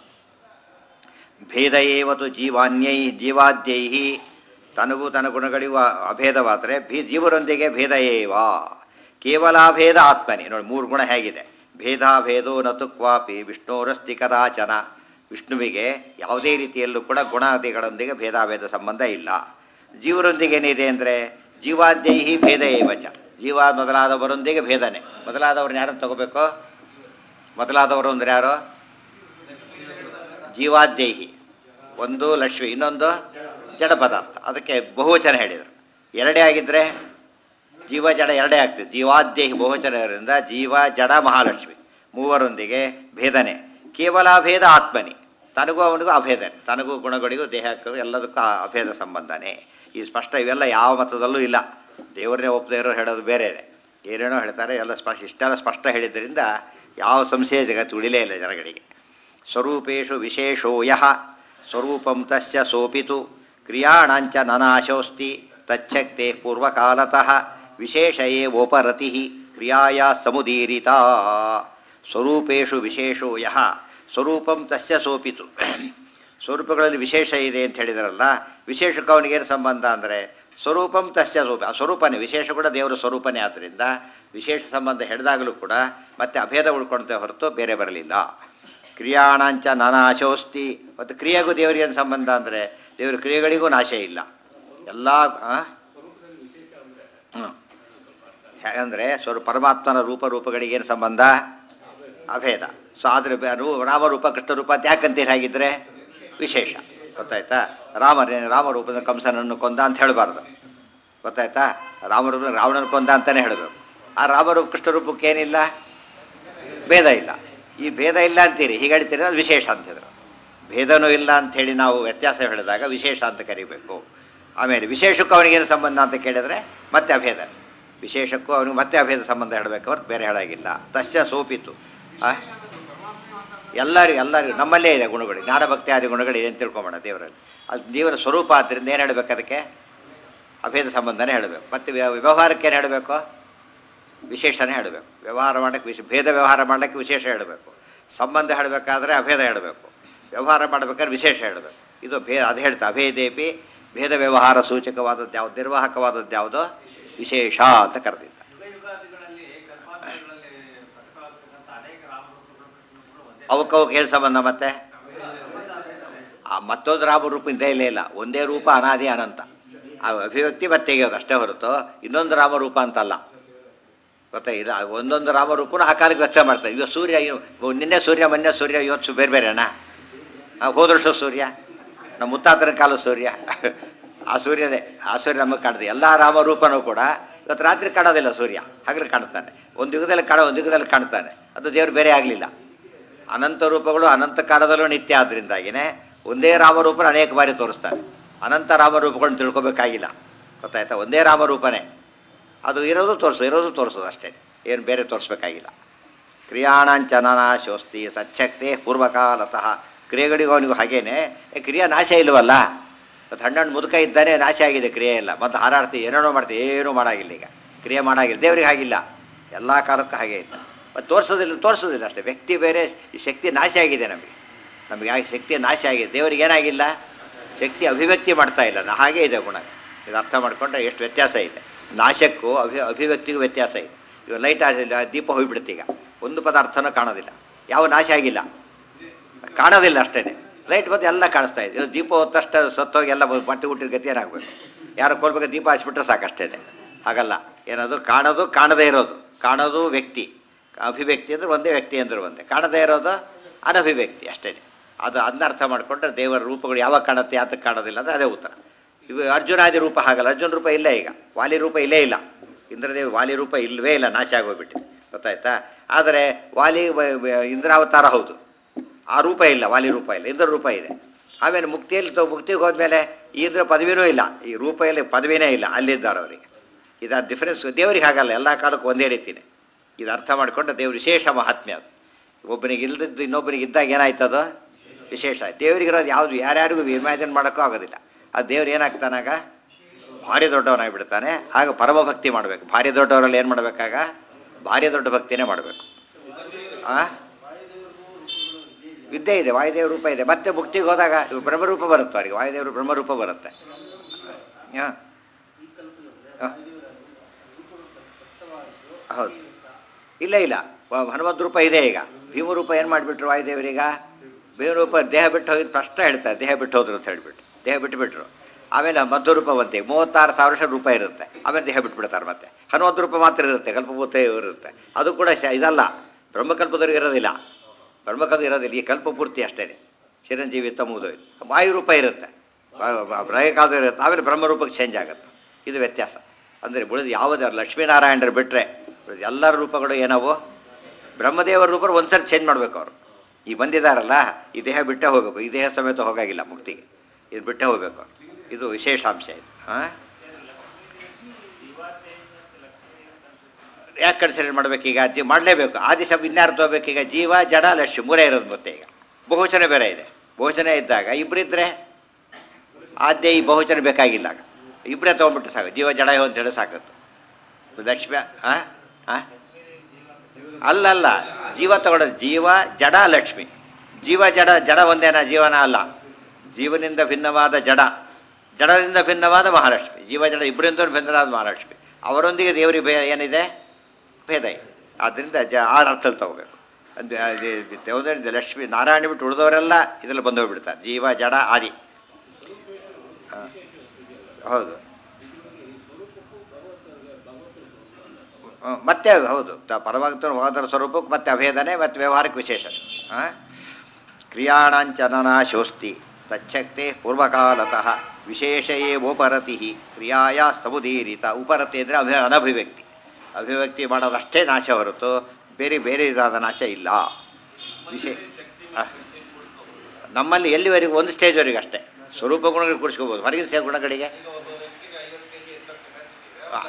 ಭೇದ ಏವತು ಜೀವಾನ್ಯೈ ಜೀವಾದ್ಯೈ ತನಗೂ ತನ್ನ ಗುಣಗಳಿಗೂ ಅ- ಅಭೇದವಾದರೆ ಭೀ ಜೀವರೊಂದಿಗೆ ಭೇದ ಏವ ಕೇವಲಾಭೇದ ಆತ್ಮನಿ ನೋಡಿ ಮೂರು ಗುಣ ಹೇಗಿದೆ ಭೇದಾಭೇದೋ ನತು ಕ್ವಾಪಿ ವಿಷ್ಣುರಸ್ತಿ ಕದಾಚನ ವಿಷ್ಣುವಿಗೆ ಯಾವುದೇ ರೀತಿಯಲ್ಲೂ ಕೂಡ ಗುಣಾದಿಗಳೊಂದಿಗೆ ಭೇದಾಭೇದ ಸಂಬಂಧ ಇಲ್ಲ ಜೀವರೊಂದಿಗೆ ಏನಿದೆ ಅಂದರೆ ಜೀವಾದ್ಯೈ ಭೇದ ಏವಚ ಜೀವ ಮೊದಲಾದವರೊಂದಿಗೆ ಭೇದನೆ ಮೊದಲಾದವ್ರನ್ನ ಯಾರನ್ನು ತಗೋಬೇಕು ಮೊದಲಾದವರು ಅಂದ್ರೆ ಯಾರು ಜೀವಾದ್ಯೈಹಿ ಒಂದು ಲಕ್ಷ್ಮಿ ಇನ್ನೊಂದು ಜಡ ಪದಾರ್ಥ ಅದಕ್ಕೆ ಬಹುವಚನ ಹೇಳಿದರು ಎರಡೇ ಆಗಿದ್ದರೆ ಜೀವ ಜಡ ಎರಡೇ ಆಗ್ತದೆ ಜೀವಾದ್ಯೈಹಿ ಬಹುವಚನ ಇರೋದ್ರಿಂದ ಜೀವ ಜಡ ಮಹಾಲಕ್ಷ್ಮಿ ಮೂವರೊಂದಿಗೆ ಭೇದನೆ ಕೇವಲ ಭೇದ ಆತ್ಮನಿ ತನಗೂ ಅವನಿಗೂ ಅಭೇದನೆ ತನಗೂ ಗುಣಗಳಿಗೂ ದೇಹಕ್ಕೂ ಎಲ್ಲದಕ್ಕೂ ಆ ಅಭೇದ ಸಂಬಂಧನೇ ಈ ಸ್ಪಷ್ಟ ಇವೆಲ್ಲ ಯಾವ ಮತದಲ್ಲೂ ಇಲ್ಲ ದೇವರನ್ನೇ ಒಪ್ಪದೇ ಇರೋರು ಹೇಳೋದು ಬೇರೆ ಏನೇನೋ ಹೇಳ್ತಾರೆ ಎಲ್ಲ ಸ್ಪಷ್ಟ ಇಷ್ಟೆಲ್ಲ ಸ್ಪಷ್ಟ ಹೇಳಿದ್ದರಿಂದ ಯಾವ ಸಂಶಯ ಜಗತ್ತು ಉಳಿಲೇ ಇಲ್ಲ ಜನಗಳಿಗೆ ಸ್ವರೂಪೇಶು ವಿಶೇಷೋ ಯಃ ಸ್ವರೂಪಂ ತಸ್ಯ ಸೋಪಿತು ಕ್ರಿಯಾಣಾಂಚ ನನಾಶೋಸ್ತಿ ತಚ್ಛಕ್ತೆ ಪೂರ್ವಕಾಲತಃ ವಿಶೇಷ ಏವೋಪರತಿ ಕ್ರಿಯಾಯ ಸಮುದೀರಿತ ಸ್ವರೂಪೇಶು ವಿಶೇಷೋ ಯಃ ಸ್ವರೂಪಂ ತಸ್ಯ ಸೋಪಿತು ಸ್ವರೂಪಗಳಲ್ಲಿ ವಿಶೇಷ ಇದೆ ಅಂತ ಹೇಳಿದಾರಲ್ಲ ವಿಶೇಷಕ್ಕೆ ಅವನಿಗೇನು ಸಂಬಂಧ ಅಂದರೆ ಸ್ವರೂಪಂ ತಸ್ಯ ಸ್ವರೂಪ ಆ ಸ್ವರೂಪನೇ ವಿಶೇಷ ಕೂಡ ದೇವರ ಸ್ವರೂಪನೇ ಆದ್ದರಿಂದ ವಿಶೇಷ ಸಂಬಂಧ ಹಿಡಿದಾಗಲೂ ಕೂಡ ಮತ್ತೆ ಅಭೇದ ಉಳ್ಕೊಳ್ತೇ ಹೊರತು ಬೇರೆ ಬರಲಿಲ್ಲ ಕ್ರಿಯಾಣಾಂಚ ನಾನಾಶೋಸ್ತಿ ಮತ್ತು ಕ್ರಿಯೆಗೂ ದೇವರಿಗೆ ಏನು ಸಂಬಂಧ ಅಂದರೆ ದೇವರ ಕ್ರಿಯೆಗಳಿಗೂ ನಾಶ ಇಲ್ಲ ಎಲ್ಲ ಹ್ಞೂ ಹೇಗಂದರೆ ಸ್ವರ ಪರಮಾತ್ಮನ ರೂಪ ರೂಪಗಳಿಗೆ ಏನು ಸಂಬಂಧ ಅಭೇದ ಸೊ ಆದರೆ ಬೆ- ರೂ ರಾಮರೂಪ ಕೃಷ್ಣರೂಪ ಅಂತ ಯಾಕಂತೀರಿ ಹಾಗಿದ್ರೆ ವಿಶೇಷ ಗೊತ್ತಾಯ್ತಾ ರಾಮರೇ ರಾಮರೂಪದ ಕಂಸನನ್ನು ಕೊಂದ ಅಂತ ಹೇಳಬಾರ್ದು ಗೊತ್ತಾಯ್ತಾ ರಾಮರೂಪ ರಾವಣನ ಕೊಂದ ಅಂತಲೇ ಹೇಳಬೇಕು ಆ ರಾಮರೂಪ ಕೃಷ್ಣರೂಪಕ್ಕೆ ಏನಿಲ್ಲ ಭೇದ ಇಲ್ಲ ಈ ಭೇದ ಇಲ್ಲ ಅಂತೀರಿ ಹೀಗೆ ಹೇಳ್ತೀರಿ ಅದು ವಿಶೇಷ ಅಂತಿದ್ರು ಭೇದನೂ ಇಲ್ಲ ಅಂಥೇಳಿ ನಾವು ವ್ಯತ್ಯಾಸ ಹೇಳಿದಾಗ ವಿಶೇಷ ಅಂತ ಕರಿಬೇಕು ಆಮೇಲೆ ವಿಶೇಷಕ್ಕೂ ಅವನಿಗೇನು ಸಂಬಂಧ ಅಂತ ಕೇಳಿದರೆ ಮತ್ತೆ ಅಭೇದ ವಿಶೇಷಕ್ಕೂ ಅವನಿಗೆ ಮತ್ತೆ ಅಭೇದ ಸಂಬಂಧ ಹೇಳಬೇಕು ಹೊರತು ಬೇರೆ ಹೇಳಾಗಿಲ್ಲ ತಸ್ಯ ಸೋಪಿತು ಆ? ಎಲ್ಲರಿಗೂ ಎಲ್ಲರಿಗೂ ನಮ್ಮಲ್ಲೇ ಇದೆ ಗುಣಗಳು ಜ್ಞಾನ ಜ್ಞಾನಭಕ್ತಿ ಆದಿ ಗುಣಗಳು ಇದೆ ಅಂತ ತಿಳ್ಕೊಂಬೋಣ ದೇವರಲ್ಲಿ ಅದು ದೇವರ ಸ್ವರೂಪ ಆದ್ದರಿಂದ ಏನು ಹೇಳಬೇಕು ಅದಕ್ಕೆ ಅಭೇದ ಸಂಬಂಧನೇ ಹೇಳಬೇಕು ಮತ್ತು ವ್ಯ- ವ್ಯವಹಾರಕ್ಕೆ ಏನು ಹೇಳಬೇಕು ವಿಶೇಷನೇ ಹೇಳಬೇಕು ವ್ಯವಹಾರ ಮಾಡಕ್ಕೆ ವಿಶ್ ಭೇದ ವ್ಯವಹಾರ ಮಾಡಲಿಕ್ಕೆ ವಿಶೇಷ ಹೇಳಬೇಕು ಸಂಬಂಧ ಹೇಳಬೇಕಾದ್ರೆ ಅಭೇದ ಹೇಳಬೇಕು ವ್ಯವಹಾರ ಮಾಡಬೇಕಾದ್ರೆ ವಿಶೇಷ ಹೇಳಬೇಕು ಇದು ಭೇ ಅದು ಹೇಳ್ತಾ ಅಭೇದೇಪಿ ಭೇದ ವ್ಯವಹಾರ ಸೂಚಕವಾದದ್ದು ಯಾವುದು ನಿರ್ವಾಹಕವಾದದ್ದು ಯಾವುದೋ ವಿಶೇಷ ಅಂತ ಕರೆದಿದ್ದ ಯುಗ ಯುಗಾದಿಗಳಲ್ಲಿ ಕಲ್ಪಾಂತರಗಳಲ್ಲಿ ಪ್ರಕಟವಾಗ್ತಕ್ಕಂಥ ಅನೇಕ ರಾಮರೂಪಗಳು ಕೃಷ್ಣರೂಪಗಳು ಒಂದೇ ಅವಕ್ಕವಕ್ಕೆ ಏನು ಸಂಬಂಧ ಮತ್ತೆ ಆ ಮತ್ತೊಂದು ರಾಮರೂಪ ಇದ್ದೇ ಇಲ್ಲೇ ಇಲ್ಲ ಒಂದೇ ರೂಪ ಅನಾದಿ ಅನಂತ ಆ ಅಭಿವ್ಯಕ್ತಿ ಮತ್ತೆ ತೆಗೆಯೋದು ಅಷ್ಟೇ ಹೊರತು ಇನ್ನೊಂದು ರಾಮರೂಪ ಅಂತಲ್ಲ ಗೊತ್ತಾ ಇಲ್ಲ ಒಂದೊಂದು ರಾಮರೂಪನ ಆ ಕಾಲಕ್ಕೆ ವ್ಯಕ್ತ ಮಾಡ್ತಾರೆ ಇವಾಗ ಸೂರ್ಯ ಇವ್- ನಿನ್ನೆ ಸೂರ್ಯ ಮೊನ್ನೆ ಸೂರ್ಯ ಇವತ್ತು ಸು- ಬೇರೆ ಬೇರೆನಾ ಆ, ಹೋದ ವರ್ಷ ಸೂರ್ಯ ನಮ್ಮ ಮುತ್ತಾತನ ಕಾಲ ಸೂರ್ಯ ಆ ಸೂರ್ಯನೇ ಆ ಸೂರ್ಯ ನಮಗೆ ಕಾಣ್ತದೆ ಎಲ್ಲ ರಾಮರೂಪನೂ ಕೂಡ ಇವತ್ತು ರಾತ್ರಿ ಕಾಣೋದಿಲ್ಲ ಸೂರ್ಯ ಹಗಲು ಕಾಣ್ತಾನೆ ಒಂದು ಯುಗದಲ್ಲಿ ಕಾಣೋ ಒಂದು ಯುಗದಲ್ಲಿ ಕಾಣ್ತಾನೆ ಅದು ದೇವರು ಬೇರೆ ಆಗಲಿಲ್ಲ ಅನಂತ ರೂಪಗಳು ಅನಂತ ಕಾಲದಲ್ಲೂ ನಿತ್ಯ ಆದ್ದರಿಂದಾಗಿನೇ ಒಂದೇ ರಾಮರೂಪನ ಅನೇಕ ಬಾರಿ ತೋರಿಸ್ತಾನೆ ಅನಂತ ರಾಮರೂಪಗಳನ್ನ ತಿಳ್ಕೊಬೇಕಾಗಿಲ್ಲ ಗೊತ್ತಾಯ್ತಾ ಒಂದೇ ರಾಮರೂಪನೇ ಅದು ಇರೋದು ತೋರಿಸು ಇರೋದು ತೋರಿಸೋದು ಅಷ್ಟೇ ಏನು ಬೇರೆ ತೋರಿಸ್ಬೇಕಾಗಿಲ್ಲ ಕ್ರಿಯಾಣಾಂಚನನ ಶೋಸ್ತಿ ಸಚ್ಛಕ್ತಿ ಪೂರ್ವಕಾಲತಃ ಕ್ರಿಯೆಗಳಿಗೂ ಅವನಿಗೂ ಹಾಗೇನೆ ಏ, ಕ್ರಿಯಾ ನಾಶ ಇಲ್ವಲ್ಲ ಮತ್ತು ಹಣ್ಣು ಮುದುಕ ಇದ್ದಾನೆ ನಾಶ ಆಗಿದೆ ಕ್ರಿಯೆ ಇಲ್ಲ ಮತ್ತು ಹಾರಾಡ್ತಿ ಏನೇನೋ ಮಾಡ್ತೀವಿ ಏನೂ ಮಾಡಾಗಿಲ್ಲ ಈಗ ಕ್ರಿಯೆ ಮಾಡಾಗಿಲ್ಲ ದೇವ್ರಿಗೆ ಹಾಗಿಲ್ಲ ಎಲ್ಲ ಕಾಲಕ್ಕೂ ಹಾಗೆ ಇಲ್ಲ ಮತ್ತು ತೋರಿಸೋದಿಲ್ಲ ತೋರಿಸೋದಿಲ್ಲ ಅಷ್ಟೇ ವ್ಯಕ್ತಿ ಬೇರೆ ಈ ಶಕ್ತಿ ನಾಶ ಆಗಿದೆ ನಮಗೆ ನಮಗೆ ಆ ಶಕ್ತಿ ನಾಶ ಆಗಿದೆ ದೇವರಿಗೆ ಏನಾಗಿಲ್ಲ ಶಕ್ತಿ ಅಭಿವ್ಯಕ್ತಿ ಮಾಡ್ತಾ ಇಲ್ಲ ನಾ ಹಾಗೇ ಇದೆ ಗುಣ ಇದು ಅರ್ಥ ಮಾಡಿಕೊಂಡ್ರೆ ಎಷ್ಟು ವ್ಯತ್ಯಾಸ ಇದೆ ನಾಶಕ್ಕೂ ಅಭಿ ಅಭಿವ್ಯಕ್ತಿಗೂ ವ್ಯತ್ಯಾಸ ಇದೆ ಇವಾಗ ಲೈಟ್ ಆಗಿಲ್ಲ ದೀಪ ಹೋಗ್ಬಿಡುತ್ತೆ ಈಗ ಒಂದು ಪದಾರ್ಥನೂ ಕಾಣೋದಿಲ್ಲ ಯಾವ ನಾಶ ಆಗಿಲ್ಲ ಕಾಣೋದಿಲ್ಲ ಅಷ್ಟೇ ಲೈಟ್ ಬಂದು ಎಲ್ಲ ಕಾಣಿಸ್ತಾ ಇದೆ ಇವಾಗ ದೀಪ ಹೊತ್ತಷ್ಟು ಸತ್ತೋಗಿ ಎಲ್ಲ ಬಟ್ಟೆ ಹುಟ್ಟಿದ ಗತಿ ಏನಾಗಬೇಕು ಯಾರು ಕೊಲ್ಬೇಕು ದೀಪ ಹಚ್ಬಿಟ್ರೆ ಸಾಕಷ್ಟೇ ಹಾಗಲ್ಲ ಏನದು ಕಾಣೋದು ಕಾಣದೇ ಇರೋದು ಕಾಣೋದು ವ್ಯಕ್ತಿ ಅಭಿವ್ಯಕ್ತಿ ಅಂದ್ರೆ ಒಂದೇ ವ್ಯಕ್ತಿ ಅಂದ್ರೆ ಒಂದೇ ಕಾಣದೇ ಇರೋದು ಅನಭಿವ್ಯಕ್ತಿ ಅಷ್ಟೇ ಅದು ಅದನ್ನ ಅರ್ಥ ಮಾಡಿಕೊಂಡ್ರೆ ದೇವರ ರೂಪಗಳು ಯಾವಾಗ ಕಾಣುತ್ತೆ ಯಾತಕ್ಕೆ ಕಾಣೋದಿಲ್ಲ ಅಂದರೆ ಅದೇ ಉತ್ತರ ಇವು ಅರ್ಜುನಾದಿ ರೂಪ ಹಾಗಲ್ಲ ಅರ್ಜುನ ರೂಪ ಇಲ್ಲೇ ಈಗ ವಾಲಿ ರೂಪ ಇಲ್ಲೇ ಇಲ್ಲ ಇಂದ್ರದೇವ ವಾಲಿ ರೂಪ ಇಲ್ಲವೇ ಇಲ್ಲ ನಾಶ ಆಗೋಗ್ಬಿಟ್ಟಿದೆ ಗೊತ್ತಾಯ್ತಾ ಆದರೆ ವಾಲಿ ವ- ವ- ಇಂದ್ರಾವತಾರ ಹೌದು ಆ ರೂಪ ಇಲ್ಲ ವಾಲಿ ರೂಪ ಇಲ್ಲ ಇಂದ್ರ ರೂಪ ಇದೆ ಆಮೇಲೆ ಮುಕ್ತಿಯಲ್ಲಿ ತ- ಮುಕ್ತಿಗೆ ಹೋದ್ಮೇಲೆ ಈ ಇಂದ್ರ ಪದವಿನೂ ಇಲ್ಲ ಈ ರೂಪ ಇಲ್ಲ ಪದವಿನೇ ಇಲ್ಲ ಅಲ್ಲಿದ್ದಾರೆ ಅವರಿಗೆ ಇದು ಡಿಫರೆನ್ಸ್ ದೇವರಿಗೆ ಹಾಗಲ್ಲ ಎಲ್ಲ ಕಾಲಕ್ಕೂ ಒಂದೇ ರೀತಿನೇ ಇದು ಅರ್ಥ ಮಾಡಿಕೊಂಡ್ರೆ ದೇವ್ರ ವಿಶೇಷ ಮಹಾತ್ಮ್ಯ ಅದು ಒಬ್ಬನಿಗೆ ಇಲ್ದದ್ದು ಇನ್ನೊಬ್ಬನಿಗೆ ಇದ್ದಾಗ ಏನಾಯ್ತದು ವಿಶೇಷ ದೇವರಿಗಿರೋದು ಯಾವುದು ಯಾರ್ಯಾರಿಗೂ ಇಮ್ಯಾಜಿನ್ ಮಾಡೋಕ್ಕೂ ಆಗೋದಿಲ್ಲ ಆ ದೇವ್ರು ಏನಾಗ್ತಾನಾಗ ಭಾರಿ ದೊಡ್ಡವನಾಗಿಬಿಡ್ತಾನೆ ಆಗ ಪರಮಭಕ್ತಿ ಮಾಡಬೇಕು ಭಾರಿ ದೊಡ್ಡವರಲ್ಲಿ ಏನು ಮಾಡಬೇಕಾಗ ಭಾರಿ ದೊಡ್ಡ ಭಕ್ತಿನೇ ಮಾಡಬೇಕು ಆ ವಿದ್ಯೆ ಇದೆ ವಾಯುದೇವ ರೂಪ ಇದೆ ಮತ್ತೆ ಮುಕ್ತಿಗೆ ಹೋದಾಗ ಇವು ಬ್ರಹ್ಮರೂಪ ಬರುತ್ತೆ ಅವರಿಗೆ ವಾಯುದೇವರು ಬ್ರಹ್ಮರೂಪ ಬರುತ್ತೆ ಹಾಂ ಹೌದು ಇಲ್ಲ ಇಲ್ಲ ವ- ಹನುಮಂತ ರೂಪ ಇದೆ ಈಗ ಭೀಮರೂಪ ಏನು ಮಾಡಿಬಿಟ್ರು ವಾಯುದೇವರೀಗ ಭೀಮರೂಪ ದೇಹ ಬಿಟ್ಟು ಹೋಗಿದ್ದು ಫಸ್ಟ್ ಹೇಳ್ತಾರೆ ದೇಹ ಬಿಟ್ಟು ಹೋದ್ರು ಅಂತ ಹೇಳಿಬಿಟ್ಟು ದೇಹ ಬಿಟ್ಟುಬಿಟ್ರು ಆಮೇಲೆ ಮಧ್ವ ರೂಪ ಬಂತೆ ಮೂವತ್ತಾರು ಸಾವಿರ ವರ್ಷ ರೂಪ ಇರುತ್ತೆ ಆಮೇಲೆ ದೇಹ ಬಿಟ್ಬಿಡ್ತಾರೆ ಮತ್ತೆ ಹನುಮಂತ ರೂಪ ಮಾತ್ರ ಇರುತ್ತೆ ಕಲ್ಪಭೂತ ಇರುತ್ತೆ ಅದು ಕೂಡ ಶ- ಇದಲ್ಲ ಬ್ರಹ್ಮಕಲ್ಪದವ್ರಿಗೆ ಇರೋದಿಲ್ಲ ಬ್ರಹ್ಮಕಲ್ಪ ಇರೋದಿಲ್ಲ ಈ ಕಲ್ಪ ಪೂರ್ತಿ ಅಷ್ಟೇ ಚಿರಂಜೀವಿ ಮುಗಿದೋಯ್ತು ವಾಯು ರೂಪ ಇರುತ್ತೆ ಪ್ರಳಯಕಾಲ ಇರುತ್ತೆ ಆಮೇಲೆ ಬ್ರಹ್ಮರೂಪಕ್ಕೆ ಚೇಂಜ್ ಆಗುತ್ತೆ ಇದು ವ್ಯತ್ಯಾಸ ಅಂದರೆ ಉಳಿದ ಯಾವುದೇ ಲಕ್ಷ್ಮೀನಾರಾಯಣರು ಬಿಟ್ಟರೆ ಎಲ್ಲರ ರೂಪಗಳು ಏನವು ಬ್ರಹ್ಮದೇವರ ರೂಪ ಒಂದ್ಸರಿ ಚೇಂಜ್ ಮಾಡಬೇಕು ಅವರು ಈ ಬಂದಿದ್ದಾರಲ್ಲ ಈ ದೇಹ ಬಿಟ್ಟೇ ಹೋಗಬೇಕು ಈ ದೇಹ ಸಮೇತ ಹೋಗಾಗಿಲ್ಲ ಮುಕ್ತಿಗೆ ಇದು ಬಿಟ್ಟೇ ಹೋಗ್ಬೇಕು ಅವ್ರು. ಇದು ವಿಶೇಷಾಂಶ ಇದು ಹಾಂ ಯಾಕೆ ಕನ್ಸಿಡರ್ ಮಾಡ್ಬೇಕೀಗ ಜೀವ ಮಾಡಲೇಬೇಕು ಆದಿ ಶಬ್ದ ಇನ್ಯಾರು ತಗೋಬೇಕೀಗ ಜೀವ ಜಡ ಲಕ್ಷ್ಮಿ ಮೂರೇ ಇರೋದು ಮತ್ತೆ ಈಗ ಬಹುವಚನ ಬೇರೆ ಇದೆ ಬಹುವಚನ ಇದ್ದಾಗ ಇಬ್ಬರಿದ್ರೆ ಆದ್ಯ ಈ ಬಹುವಚನ ಬೇಕಾಗಿಲ್ಲ ಆಗ ಇಬ್ಬರೇ ತೊಗೊಂಡ್ಬಿಟ್ಟು ಸಾಕು ಜೀವ ಜಡ ಅಂತ ಹೇಳಿ ಸಾಕತ್ತು ಲಕ್ಷ್ಮಿ ಹಾಂ ಹಾಂ ಅಲ್ಲಲ್ಲ ಜೀವ ತಗೊಳ್ಳೋದು ಜೀವ ಜಡ ಲಕ್ಷ್ಮಿ ಜೀವ ಜಡ ಜಡ ಒಂದೇನ ಜೀವನ ಅಲ್ಲ ಜೀವನಿಂದ ಭಿನ್ನವಾದ ಜಡ ಜಡದಿಂದ ಭಿನ್ನವಾದ ಮಹಾಲಕ್ಷ್ಮಿ ಜೀವ ಜಡ ಇಬ್ಬರಿಂದ ಭಿನ್ನವಾದ ಮಹಾಲಕ್ಷ್ಮಿ ಅವರೊಂದಿಗೆ ದೇವರಿಗೆ ಭೇ ಏನಿದೆ ಭೇದ ಇದೆ ಆದ್ದರಿಂದ ಜ ಆ ಅರ್ಥದಲ್ಲಿ ತಗೋಬೇಕು ಅದು ಅದು ದೇವದಲ್ಲಿ ಲಕ್ಷ್ಮಿ ನಾರಾಯಣ ಬಿಟ್ಟು ಉಳಿದವರೆಲ್ಲ ಇದರಲ್ಲಿ ಬಂದು ಹೋಗ್ಬಿಡ್ತಾರೆ ಜೀವ ಜಡ ಆದಿ ಹಾ. ಹೌದು ಹ್ಮ್, ಮತ್ತೆ ಹೌದು ತ- ಪರಮಾತ್ಮನ ಭಗವಂತನ ಸ್ವರೂಪಕ್ಕೆ ಮತ್ತೆ ಅಭೇದನೆ ಮತ್ತು ವ್ಯವಹಾರಕ್ಕೆ ವಿಶೇಷ ಹಾಂ ಕ್ರಿಯಾಣಾಂಚನನ ಶೋಸ್ತಿ ತಚ್ಛಕ್ತೆ ಪೂರ್ವಕಾಲತಃ ವಿಶೇಷಯೇ ಉಪರತಿ ಕ್ರಿಯಾಯ ಸಮುದೀರಿತ ಉಪರತಿ ಅಂದರೆ ಅಭಿ ಅನಭಿವ್ಯಕ್ತಿ ಅಭಿವ್ಯಕ್ತಿ ಮಾಡೋದಷ್ಟೇ ನಾಶ ಹೊರತು ಬೇರೆ ಬೇರೆ ಇದಾದ ನಾಶ ಇಲ್ಲ ವಿಶೇ ಆ. ನಮ್ಮಲ್ಲಿ ಎಲ್ಲಿವರೆಗೂ ಒಂದು ಸ್ಟೇಜ್ವರೆಗೆ ಅಷ್ಟೇ ಸ್ವರೂಪ ಗುಣಗಳಿಗೆ ಕೂಡಿಸ್ಕೋಬೋದು ಹೊರಗಿನ ಸೇ ಗುಣಗಳಿಗೆ ಆ.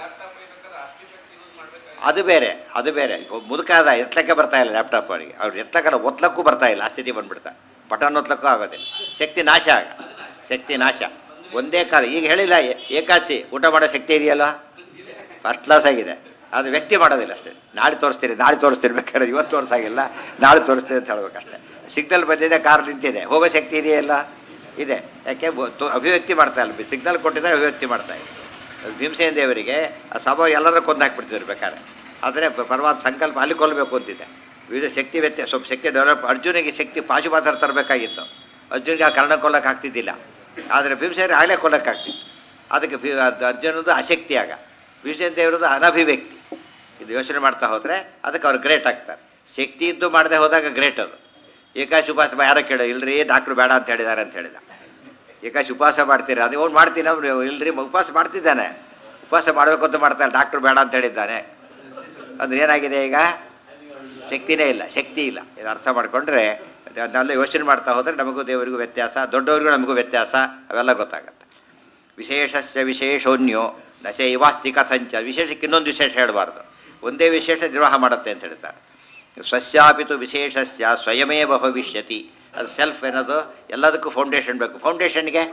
ಅದು ಬೇರೆ ಅದು ಬೇರೆ ಒಬ್ಬ ಮುದುಕಾದ ಎತ್ತಲಕ್ಕೆ ಬರ್ತಾ ಇಲ್ಲ ಲ್ಯಾಪ್ಟಾಪ್ ಅವರಿಗೆ ಅವ್ರು ಎತ್ತಲಕ್ಕಲ್ಲ ಒತ್ಲಕ್ಕೂ ಬರ್ತಾ ಇಲ್ಲ ಆ ಸ್ಥಿತಿ ಬಂದ್ಬಿಡ್ತಾ ಬಟನ್ ಒತ್ಲಕ್ಕೂ ಆಗೋದಿಲ್ಲ ಶಕ್ತಿ ನಾಶ ಆಗ ಶಕ್ತಿ ನಾಶ ಒಂದೇ ಕಾಲ ಈಗ ಹೇಳಿಲ್ಲ ಏ- ಏಕಾದಶಿ ಊಟ ಮಾಡೋ ಶಕ್ತಿ ಇದೆಯಲ್ಲ ಫಸ್ಟ್ ಕ್ಲಾಸ್ ಆಗಿದೆ ಅದು ವ್ಯಕ್ತಿ ಮಾಡೋದಿಲ್ಲ ಅಷ್ಟೇ ನಾಳೆ ತೋರಿಸ್ತೀರಿ ನಾಳೆ ತೋರಿಸ್ತೀರಿ ಬೇಕಾದ್ರೆ ಇವತ್ತು ತೋರಿಸಾಗಿಲ್ಲ ನಾಳೆ ತೋರಿಸ್ತೀರಿ ಅಂತ ಹೇಳ್ಬೇಕಷ್ಟೇ ಸಿಗ್ನಲ್ ಬಂದಿದೆ ಕಾರ್ ನಿಂತಿದೆ ಹೋಗೋ ಶಕ್ತಿ ಇದೆಯಲ್ಲ ಇದೆ ಯಾಕೆ ಬೊ- ತೋ- ಅಭಿವ್ಯಕ್ತಿ ಮಾಡ್ತಾ ಇಲ್ಲ ಸಿಗ್ನಲ್ ಕೊಟ್ಟಿದ್ದಾರೆ ಅಭಿವ್ಯಕ್ತಿ ಮಾಡ್ತಾ ಇದೆ ಭೀಮಸೇನ ದೇವರಿಗೆ ಆ ಸಭಾ ಎಲ್ಲರೂ ಕೊಂದು ಹಾಕ್ಬಿಡ್ತಿದ್ರು ಬೇಕಾದ್ರೆ ಆದರೆ ಪರವಾದ ಸಂಕಲ್ಪ ಅಲ್ಲಿ ಕೊಲ್ಲಬೇಕು ಅಂತಿದೆ ವಿವಿಧ ಶಕ್ತಿ ವ್ಯತ್ಯಾಸ ಸ್ವಲ್ಪ ಶಕ್ತಿ ಡೆವಲಪ್ ಅರ್ಜುನಿಗೆ ಶಕ್ತಿ ಪಾಶುಪಾತ್ರ ತರಬೇಕಾಗಿತ್ತು ಅರ್ಜುನಿಗೆ ಆ ಕರ್ಣ ಕೊಲ್ಲಕ್ಕೆ ಆಗ್ತಿದ್ದಿಲ್ಲ ಆದರೆ ಭೀಮಸೇನ ಆಗಲೇ ಕೊಲ್ಲಕ್ಕಾಗ್ತಿತ್ತು ಅದಕ್ಕೆ ಭೀ ಅದು ಅರ್ಜುನದು ಅಶಕ್ತಿ ಆಗ ಭೀಮಸೇನ ದೇವರದು ಅನಭಿವ್ಯಕ್ತಿ ಇದು ಯೋಚನೆ ಮಾಡ್ತಾ ಹೋದರೆ ಅದಕ್ಕೆ ಅವ್ರು ಗ್ರೇಟ್ ಆಗ್ತಾರೆ ಶಕ್ತಿ ಇದ್ದು ಮಾಡದೆ ಹೋದಾಗ ಗ್ರೇಟ್ ಅದು ಏಕಾಶಿ ಉಪವಾಸ ಯಾರ ಕೇಳೋ ಇಲ್ರಿ ಡಾಕ್ಟ್ರು ಬೇಡ ಅಂತ ಹೇಳಿದ್ದಾರೆ ಅಂತ ಹೇಳಿದ ಏಕಾಶಿ ಉಪವಾಸ ಮಾಡ್ತೀರಾ ಅದು ಅವ್ನು ಮಾಡ್ತೀನಿ ಅವ್ನು ಇಲ್ರಿ ಉಪವಾಸ ಮಾಡ್ತಿದ್ದಾನೆ ಉಪವಾಸ ಮಾಡಬೇಕು ಅಂತ ಮಾಡ್ತಾರೆ ಡಾಕ್ಟ್ರು ಬೇಡ ಅಂತ ಹೇಳಿದ್ದಾನೆ ಅಂದ್ರೆ ಏನಾಗಿದೆ ಈಗ ಶಕ್ತಿನೇ ಇಲ್ಲ ಶಕ್ತಿ ಇಲ್ಲ ಇದು ಅರ್ಥ ಮಾಡಿಕೊಂಡ್ರೆ ಅದನ್ನೆಲ್ಲ ಯೋಚನೆ ಮಾಡ್ತಾ ಹೋದರೆ ನಮಗೂ ದೇವರಿಗೂ ವ್ಯತ್ಯಾಸ ದೊಡ್ಡವರಿಗೂ ನಮಗೂ ವ್ಯತ್ಯಾಸ ಅವೆಲ್ಲ ಗೊತ್ತಾಗುತ್ತೆ ವಿಶೇಷಸ್ಯ ವಿಶೇಷೋನ್ಯೋ ನಚ ಇವಾಸ್ತಿ ಕಥಂಚ ವಿಶೇಷಕ್ಕೆ ಇನ್ನೊಂದು ವಿಶೇಷ ಹೇಳಬಾರ್ದು ಒಂದೇ ವಿಶೇಷ ನಿರ್ವಾಹ ಮಾಡುತ್ತೆ ಅಂತ ಹೇಳ್ತಾರೆ ಸ್ವಸ್ಯಾಪಿತು ವಿಶೇಷಸ್ಯ ಸ್ವಯಮೇವ ಭವಿಷ್ಯತಿ ಅದು ಸೆಲ್ಫ್ ಏನದು ಎಲ್ಲದಕ್ಕೂ ಫೌಂಡೇಶನ್ ಬೇಕು ಫೌಂಡೇಶನ್ಗೆ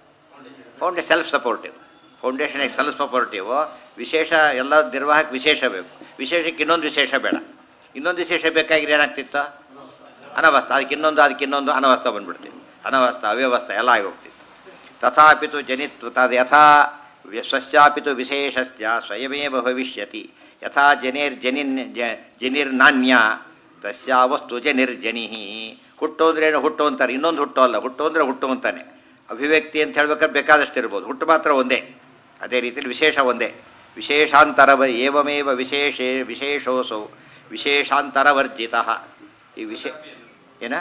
ಫೌಂಡೇ ಸೆಲ್ಫ್ ಸಪೋರ್ಟಿವ್ ಫೌಂಡೇಶನ್ಗೆ ಸೆಲ್ಫ್ ಸಪೋರ್ಟಿವ್ ವಿಶೇಷ ಎಲ್ಲ ನಿರ್ವಾಹಕ್ಕೆ ವಿಶೇಷ ಬೇಕು ವಿಶೇಷಕ್ಕೆ ಇನ್ನೊಂದು ವಿಶೇಷ ಬೇಡ ಇನ್ನೊಂದು ವಿಶೇಷ ಬೇಕಾಗಿದ್ರೆ ಏನಾಗ್ತಿತ್ತು ಅನವಸ್ಥ ಅದಕ್ಕೆ ಇನ್ನೊಂದು ಅದಕ್ಕೆ ಇನ್ನೊಂದು ಅನವಸ್ಥ ಬಂದ್ಬಿಡ್ತೀವಿ ಅನವಸ್ಥ ಅವ್ಯವಸ್ಥ ಎಲ್ಲ ಆಗಿ ಹೋಗ್ತಿತ್ತು ತಥಾಪಿತು ಜನಿತ್ವ ತದ್ ಯಥಾ ವಿ- ಸ್ವಸ್ಯಾಪಿತು ವಿಶೇಷಸ್ಯ ಸ್ವಯಮೇವ ಭವಿಷ್ಯತಿ ಯಥಾ ಜನಿರ್ಜನಿನ್ ಜ ಜನಿರ್ನಾನ್ಯ ತಸ್ಯಾ ವಸ್ತು ಜನಿರ್ಜನಿ ಹುಟ್ಟು ಅಂದ್ರೆ ಏನು ಹುಟ್ಟು ಅಂತಾರೆ ಇನ್ನೊಂದು ಹುಟ್ಟು ಅಲ್ಲ ಹುಟ್ಟು ಅಂದರೆ ಹುಟ್ಟು ಅಂತಾನೆ ಅಭಿವ್ಯಕ್ತಿ ಅಂತ ಹೇಳ್ಬೇಕಾದ್ರೆ ಬೇಕಾದಷ್ಟು ಇರ್ಬೋದು ಹುಟ್ಟು ಮಾತ್ರ ಒಂದೇ ಅದೇ ರೀತಿಯಲ್ಲಿ ವಿಶೇಷ ಒಂದೇ ವಿಶೇಷಾಂತರವ ಏವಮೇವ ವಿಶೇಷೇ ವಿಶೇಷೋಸೌ ವಿಶೇಷಾಂತರವರ್ಜಿತ ಈ ವಿಶೇ ಏನ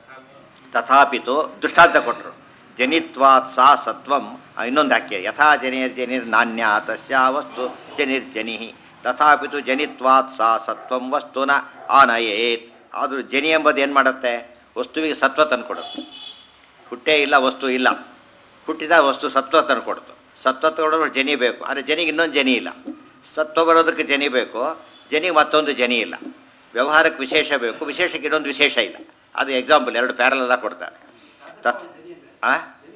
ತಥಾಪಿತು ದೃಷ್ಟಾಂತ ಕೊಟ್ಟರು ಜನಿತ್ವಾತ್ ಸಾ ಸತ್ವಂ ಆ, ಇನ್ನೊಂದು ವಾಕ್ಯ ಯಥಾ ಜನಿರ್ ಜನಿರ್ ನಾಣ್ಯ ತಸ್ಯಾ ವಸ್ತು ಜನಿರ್ ಜನಿ ತಥಾಪಿತು ಜನಿತ್ವಾತ್ ಸಾ ಸತ್ವಂ ವಸ್ತುನ ಆನಯೇತ್ ಆದರೂ ಜನಿ ಎಂಬುದು ಏನು ಮಾಡುತ್ತೆ ವಸ್ತುವಿಗೆ ಸತ್ವ ತಂದುಕೊಡುತ್ತೆ ಹುಟ್ಟೇ ಇಲ್ಲ ವಸ್ತು ಇಲ್ಲ ಹುಟ್ಟಿದ ವಸ್ತು ಸತ್ವ ತಂದುಕೊಡ್ತು ಸತ್ವ ತಗೊಳ್ಳೋರು ಜನಿ ಬೇಕು ಆದರೆ ಜನಿಗೆ ಇನ್ನೊಂದು ಜನಿ ಇಲ್ಲ ಸತ್ವ ಬರೋದಕ್ಕೆ ಜನಿ ಬೇಕು ಜನಿಗೆ ಮತ್ತೊಂದು ಜನಿ ಇಲ್ಲ ವ್ಯವಹಾರಕ್ಕೆ ವಿಶೇಷ ಬೇಕು ವಿಶೇಷಕ್ಕೆ ಇನ್ನೊಂದು ವಿಶೇಷ ಇಲ್ಲ ಅದು ಎಕ್ಸಾಂಪಲ್ ಎರಡು ಪ್ಯಾರಲೆಲ್ಲ ಕೊಡ್ತಾರೆ ತತ್ ಆ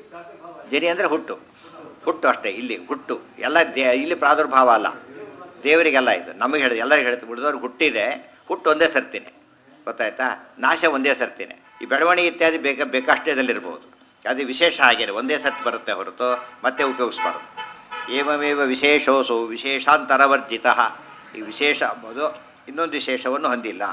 ಜನಿ ಅಂದರೆ ಹುಟ್ಟು ಹುಟ್ಟು ಅಷ್ಟೇ ಇಲ್ಲಿ ಹುಟ್ಟು ಎಲ್ಲ ದೇ ಇಲ್ಲಿ ಪ್ರಾದುರ್ಭಾವ ಅಲ್ಲ ದೇವರಿಗೆಲ್ಲ ಇದು ನಮಗೆ ಹೇಳಿದೆ ಎಲ್ಲರಿಗೆ ಹೇಳ್ತೀವಿ ಉಳಿದವ್ರಿಗೆ ಹುಟ್ಟಿದೆ ಹುಟ್ಟು ಒಂದೇ ಸರ್ತಿನೇ ಗೊತ್ತಾಯ್ತಾ ನಾಶ ಒಂದೇ ಸರ್ತಿನೇ ಈ ಬೆಳವಣಿಗೆ ಇತ್ಯಾದಿ ಬೇಕ ಬೇಕಷ್ಟೇದಲ್ಲಿರ್ಬೋದು ಅದು ವಿಶೇಷ ಆಗಿರೋ ಒಂದೇ ಸರ್ತಿ ಬರುತ್ತೆ ಹೊರತು ಮತ್ತೆ ಉಪಯೋಗಿಸ್ಬಾರ್ದು ಏವಮೇವ ವಿಶೇಷೋಸು ವಿಶೇಷಾಂತರವರ್ಜಿತ ಈ ವಿಶೇಷ ಎಂಬುದು ಇನ್ನೊಂದು ವಿಶೇಷವನ್ನು ಹೊಂದಿಲ್ಲ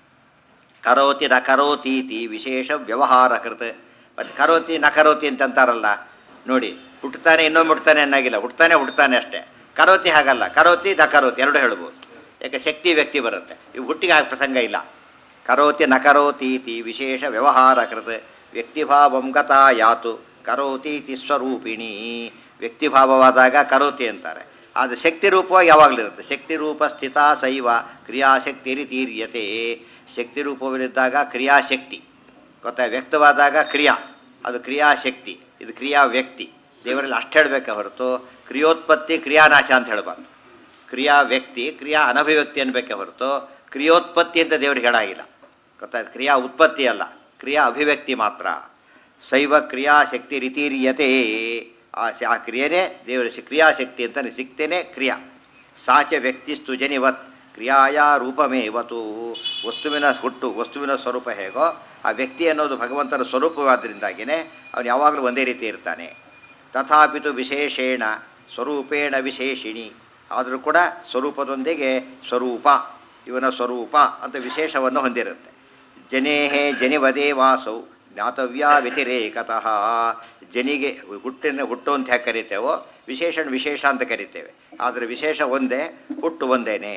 ಕರೋತಿ ನ ಕರೋತೀತಿ ವಿಶೇಷ ವ್ಯವಹಾರ ಕೃತ ಮತ್ತು ಕರೋತಿ ನ ಕರೋತಿ ಅಂತ ಅಂತಾರಲ್ಲ ನೋಡಿ ಹುಟ್ಟುತ್ತಾನೆ ಇನ್ನೊಮ್ಮೆ ಹುಟ್ಟುತ್ತಾನೆ ಅನ್ನಾಗಿಲ್ಲ ಹುಟ್ಟುತ್ತಾನೆ ಹುಟ್ಟುತ್ತಾನೆ ಅಷ್ಟೇ ಕರೋತಿ ಹಾಗಲ್ಲ ಕರೋತಿ ನ ಕರೋತಿ ಎರಡು ಹೇಳ್ಬೋದು ಯಾಕೆ ಶಕ್ತಿ ವ್ಯಕ್ತಿ ಬರುತ್ತೆ ಇವು ಹುಟ್ಟಿಗೆ ಆ ಪ್ರಸಂಗ ಇಲ್ಲ ಕರೋತಿ ನ ಕರೋತೀತಿ ವಿಶೇಷ ವ್ಯವಹಾರ ಕೃತ ವ್ಯಕ್ತಿಭಾವಂ ಗತಾ ಯಾತು ಕರೋತೀತಿ ಸ್ವರೂಪಿಣಿ ವ್ಯಕ್ತಿಭಾವವಾದಾಗ ಕರೋತಿ ಅಂತಾರೆ ಅದು ಶಕ್ತಿ ರೂಪವಾಗಿ ಯಾವಾಗಲಿರುತ್ತೆ ಶಕ್ತಿ ರೂಪ ಸ್ಥಿತ ಶೈವ ಕ್ರಿಯಾಶಕ್ತಿ ರೀತೀರ್ಯತೆ ಶಕ್ತಿ ರೂಪವಿದ್ದಾಗ ಕ್ರಿಯಾಶಕ್ತಿ ಗೊತ್ತಾ ವ್ಯಕ್ತವಾದಾಗ ಕ್ರಿಯಾ ಅದು ಕ್ರಿಯಾಶಕ್ತಿ ಇದು ಕ್ರಿಯಾ ವ್ಯಕ್ತಿ ದೇವರಲ್ಲಿ ಅಷ್ಟು ಹೇಳಬೇಕೆ ಹೊರತು ಕ್ರಿಯೋತ್ಪತ್ತಿ ಕ್ರಿಯಾನಾಶ ಅಂತ ಹೇಳಬಾರ್ದು ಕ್ರಿಯಾ ವ್ಯಕ್ತಿ ಕ್ರಿಯಾ ಅನಭಿವ್ಯಕ್ತಿ ಅನ್ಬೇಕೆ ಹೊರತು ಕ್ರಿಯೋತ್ಪತ್ತಿ ಅಂತ ದೇವರಿಗೆ ಹೇಳಾಗಿಲ್ಲ ಗೊತ್ತಾಯ್ತು ಕ್ರಿಯಾ ಉತ್ಪತ್ತಿ ಅಲ್ಲ ಕ್ರಿಯಾ ಅಭಿವ್ಯಕ್ತಿ ಮಾತ್ರ ಶೈವ ಕ್ರಿಯಾಶಕ್ತಿ ರೀತೀರಿಯತೆ ಆ ಶ- ಆ ಕ್ರಿಯೆನೇ ದೇವರ ಶಿ- ಕ್ರಿಯಾಶಕ್ತಿ ಅಂತ ಸಿಗ್ತೇನೆ ಕ್ರಿಯಾ ಸಾಚ ವ್ಯಕ್ತಿಸ್ತು ಜನಿವತ್ ಕ್ರಿಯಾಯ ರೂಪಮೇವತು ವಸ್ತುವಿನ ಹುಟ್ಟು ವಸ್ತುವಿನ ಸ್ವರೂಪ ಹೇಗೋ ಆ ವ್ಯಕ್ತಿ ಅನ್ನೋದು ಭಗವಂತನ ಸ್ವರೂಪವಾದ್ದರಿಂದಾಗಿಯೇ ಅವನು ಯಾವಾಗಲೂ ಒಂದೇ ರೀತಿ ಇರ್ತಾನೆ ತಥಾಪಿತು ವಿಶೇಷೇಣ ಸ್ವರೂಪೇಣ ವಿಶೇಷಿಣಿ ಆದರೂ ಕೂಡ ಸ್ವರೂಪದೊಂದಿಗೆ ಸ್ವರೂಪ ಇವನ ಸ್ವರೂಪ ಅಂತ ವಿಶೇಷವನ್ನು ಹೊಂದಿರುತ್ತೆ ಜನೇಹೇ ಜನಿವದೇ ವಾಸೌ ಜ್ಞಾತವ್ಯ ವ್ಯತಿರೇಕತಃ ಜನಿಗೆ ಹುಟ್ಟಿನ ಹುಟ್ಟು ಅಂತ ಹೇಗೆ ಕರಿತೇವೋ ವಿಶೇಷಣ ವಿಶೇಷ ಅಂತ ಕರಿತೇವೆ ಆದರೆ ವಿಶೇಷ ಒಂದೇ ಹುಟ್ಟು ಒಂದೇನೆ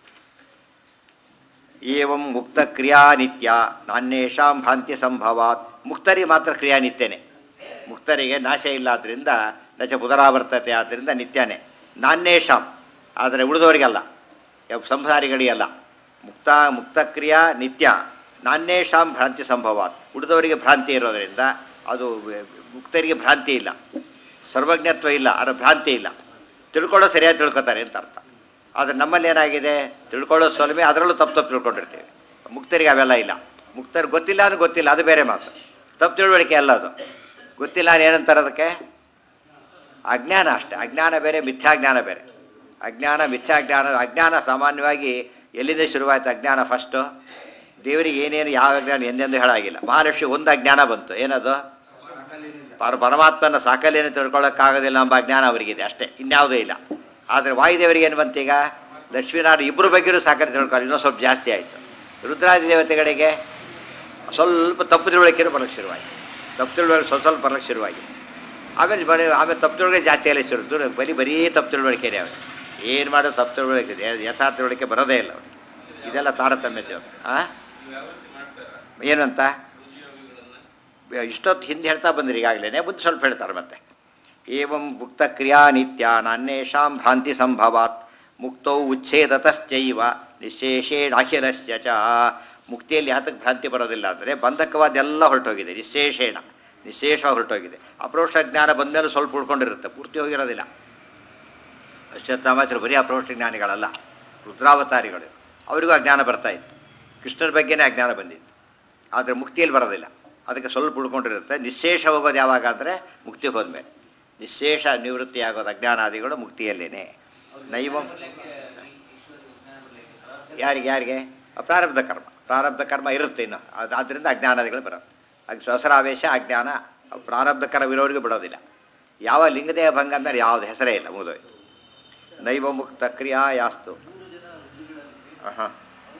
ಏವಂ ಮುಕ್ತ ಕ್ರಿಯಾ ನಿತ್ಯ ನಾನ್ಯೇಷಾಂ ಭ್ರಾಂತಿ ಸಂಭವಾತ್ ಮುಕ್ತರಿಗೆ ಮಾತ್ರ ಕ್ರಿಯಾ ನಿತ್ಯನೇ ಮುಕ್ತರಿಗೆ ನಾಶ ಇಲ್ಲ ಆದ್ದರಿಂದ ನಚ ಪುನರಾವರ್ತತೆ ಆದ್ದರಿಂದ ನಿತ್ಯನೇ ನಾನ್ಯೇಷಾಂ ಆದರೆ ಉಳಿದವರಿಗಲ್ಲ ಯಾವ ಸಂಸಾರಿಗಳಿಗಲ್ಲ ಮುಕ್ತ ಮುಕ್ತ ಕ್ರಿಯಾ ನಿತ್ಯ ನಾನ್ಯೇಷಾಂ ಭ್ರಾಂತಿ ಸಂಭವಾತ್ ಉಳಿದವರಿಗೆ ಭ್ರಾಂತಿ ಇರೋದರಿಂದ ಅದು ವ- ಮುಕ್ತರಿಗೆ ಭ್ರಾಂತಿ ಇಲ್ಲ ಸರ್ವಜ್ಞತ್ವ ಇಲ್ಲ ಅದರ ಭ್ರಾಂತಿ ಇಲ್ಲ ತಿಳ್ಕೊಳ್ಳೋ ಸರಿಯಾಗಿ ತಿಳ್ಕೊತಾರೆ ಅಂತ ಅರ್ಥ ಆದರೆ ನಮ್ಮಲ್ಲಿ ಏನಾಗಿದೆ ತಿಳ್ಕೊಳ್ಳೋ ಸೊಲಮೆ ಅದರಲ್ಲೂ ತಪ್ಪು ತಪ್ಪು ತಿಳ್ಕೊಂಡಿರ್ತೀವಿ ಮುಕ್ತರಿಗೆ ಅವೆಲ್ಲ ಇಲ್ಲ ಮುಕ್ತರಿಗೆ ಗೊತ್ತಿಲ್ಲ ಅಂದ್ರೆ ಗೊತ್ತಿಲ್ಲ ಅದು ಬೇರೆ ಮಾತು ತಪ್ಪು ತಿಳುವಳಿಕೆ ಅಲ್ಲ ಅದು ಗೊತ್ತಿಲ್ಲ ಅಂದ್ರೆ ಏನಂತಾರೆ ಅದಕ್ಕೆ ಅಜ್ಞಾನ ಅಷ್ಟೇ ಅಜ್ಞಾನ ಬೇರೆ ಮಿಥ್ಯಾಜ್ಞಾನ ಬೇರೆ ಅಜ್ಞಾನ ಮಿಥ್ಯಾಜ್ಞಾನ ಅಜ್ಞಾನ ಸಾಮಾನ್ಯವಾಗಿ ಎಲ್ಲಿಂದ ಶುರುವಾಯಿತು ಅಜ್ಞಾನ ಫಸ್ಟು ದೇವರಿಗೆ ಏನೇನು ಯಾವ ಅಜ್ಞಾನ ಎಂದೆಂದು ಹೇಳಾಗಿಲ್ಲ ಮಹಾಲಕ್ಷ್ಮಿ ಒಂದು ಅಜ್ಞಾನ ಬಂತು ಏನದು ಪರ ಪರಮಾತ್ಮನ ಸಾಕಲ್ಯನ ತಿಳ್ಕೊಳ್ಳೋಕ್ಕಾಗೋದಿಲ್ಲ ಎಂಬ ಅಜ್ಞಾನ ಅವರಿಗಿದೆ ಅಷ್ಟೇ ಇನ್ಯಾವುದೂ ಇಲ್ಲ ಆದರೆ ವಾಯುದೇವರಿಗೆ ಏನು ಬಂತೀಗ ಲಕ್ಷ್ಮೀನಾರಾಯಣ ಇಬ್ಬರ ಬಗ್ಗೆಯೂ ಸಾಕಲ್ಯ ತಿಳ್ಕೊಳ್ಳಿ ಇನ್ನೂ ಸ್ವಲ್ಪ ಜಾಸ್ತಿ ಆಯಿತು ರುದ್ರಾದಿ ದೇವತೆಗಳಿಗೆ ಸ್ವಲ್ಪ ತಪ್ಪು ತಿಳುವಳಿಕೆನೂ ಬರೋಕ್ಕೆ ಶುರುವಾಯಿತು ತಪ್ಪು ತಿಳುವಳಿಕೆ ಸ್ವಲ್ಪ ಸ್ವಲ್ಪ ಬರೋಕ್ಕೆ ಶುರುವಾಗಿದೆ ಆಮೇಲೆ ಬರೀ ಆಮೇಲೆ ತಪ್ಪು ತಿಳುವಳಿಕೆ ಜಾಸ್ತಿ ಎಲ್ಲ ಶುರು ದೂರ ಬರೀ ಬರೀ ತಪ್ಪು ತಿಳುವಳಿಕೆನೇ ಅವ್ರು ಏನು ಮಾಡೋದು ತಪ್ಪು ತಿಳುವಳಿಕೆ ಇದೆ ಯಥಾರ್ಥ ತಿಳುವಳಿಕೆ ಬರೋದೇ ಇಲ್ಲ ಅವ್ರಿಗೆ ಇದೆಲ್ಲ ತಾರತಮ್ಯ ದೇವರು ಹಾಂ ಏನಂತ ಇಷ್ಟೊತ್ತು ಹಿಂದೆ ಹೇಳ್ತಾ ಬಂದ್ರಿ ಈಗಾಗಲೇ ಬುದ್ಧಿ ಸ್ವಲ್ಪ ಹೇಳ್ತಾರೆ ಮತ್ತೆ ಏವಂ ಮುಕ್ತ ಕ್ರಿಯಾ ನಿತ್ಯ ನಾನ್ಯೇಷಾಂ ಭ್ರಾಂತಿ ಸಂಭವಾತ್ ಮುಕ್ತೌ ಉಚ್ಛೇದತಶ್ಚೈವ ನಿಶೇಷೇಣಾಖಿಲಸ್ಯ ಚ ಮುಕ್ತಿಯಲ್ಲಿ ಯಾತಕ್ಕೆ ಭ್ರಾಂತಿ ಬರೋದಿಲ್ಲ ಅಂದರೆ ಬಂಧಕವಾದೆಲ್ಲ ಹೊರಟೋಗಿದೆ ನಿಶೇಷೇಣ ನಿಶೇಷ ಹೊರಟೋಗಿದೆ ಅಪ್ರೋಕ್ಷ ಜ್ಞಾನ ಬಂದಮೇಲೆ ಸ್ವಲ್ಪ ಉಳ್ಕೊಂಡಿರುತ್ತೆ ಪೂರ್ತಿ ಹೋಗಿರೋದಿಲ್ಲ ಅಶ್ವತ್ಥಾಮಾಚರು ಬರೀ ಅಪ್ರೋಕ್ಷ ಜ್ಞಾನಿಗಳಲ್ಲ ರುದ್ರಾವತಾರಿಗಳು ಅವರಿಗೂ ಅಜ್ಞಾನ ಬರ್ತಾ ಇತ್ತು ಕೃಷ್ಣರ ಬಗ್ಗೆನೇ ಅಜ್ಞಾನ ಬಂದಿತ್ತು ಆದರೆ ಮುಕ್ತಿಯಲ್ಲಿ ಬರೋದಿಲ್ಲ ಅದಕ್ಕೆ ಸ್ವಲ್ಪ ಉಳ್ಕೊಂಡಿರುತ್ತೆ ನಿಶೇಷ ಹೋಗೋದು ಯಾವಾಗ ಅಂದರೆ ಮುಕ್ತಿ ಹೋದ್ಮೇಲೆ ನಿಶೇಷ ನಿವೃತ್ತಿ ಆಗೋದು ಅಜ್ಞಾನಾದಿಗಳು ಮುಕ್ತಿಯಲ್ಲೇನೆ ನೈವಂ ಯಾರಿಗೆ ಯಾರಿಗೆ ಪ್ರಾರಬ್ಧ ಕರ್ಮ ಪ್ರಾರಬ್ಧ ಕರ್ಮ ಇರುತ್ತೆ ಇನ್ನು ಅದು ಆದ್ದರಿಂದ ಅಜ್ಞಾನಾದಿಗಳು ಬರೋದು ಅದು ಸ್ವಸರಾವೇಶ ಅಜ್ಞಾನ ಪ್ರಾರಬ್ಧ ಕರ್ಮ ಇರೋರಿಗೂ ಬಿಡೋದಿಲ್ಲ ಯಾವ ಲಿಂಗದೇಹ ಭಂಗ ಅಂದರೆ ಯಾವ್ದು ಹೆಸರೇ ಇಲ್ಲ ಮುಗಿದೋಯ್ತು ನೈವ ಮುಕ್ತ ಕ್ರಿಯಾ ಯಾಸ್ತು ಹಾಂ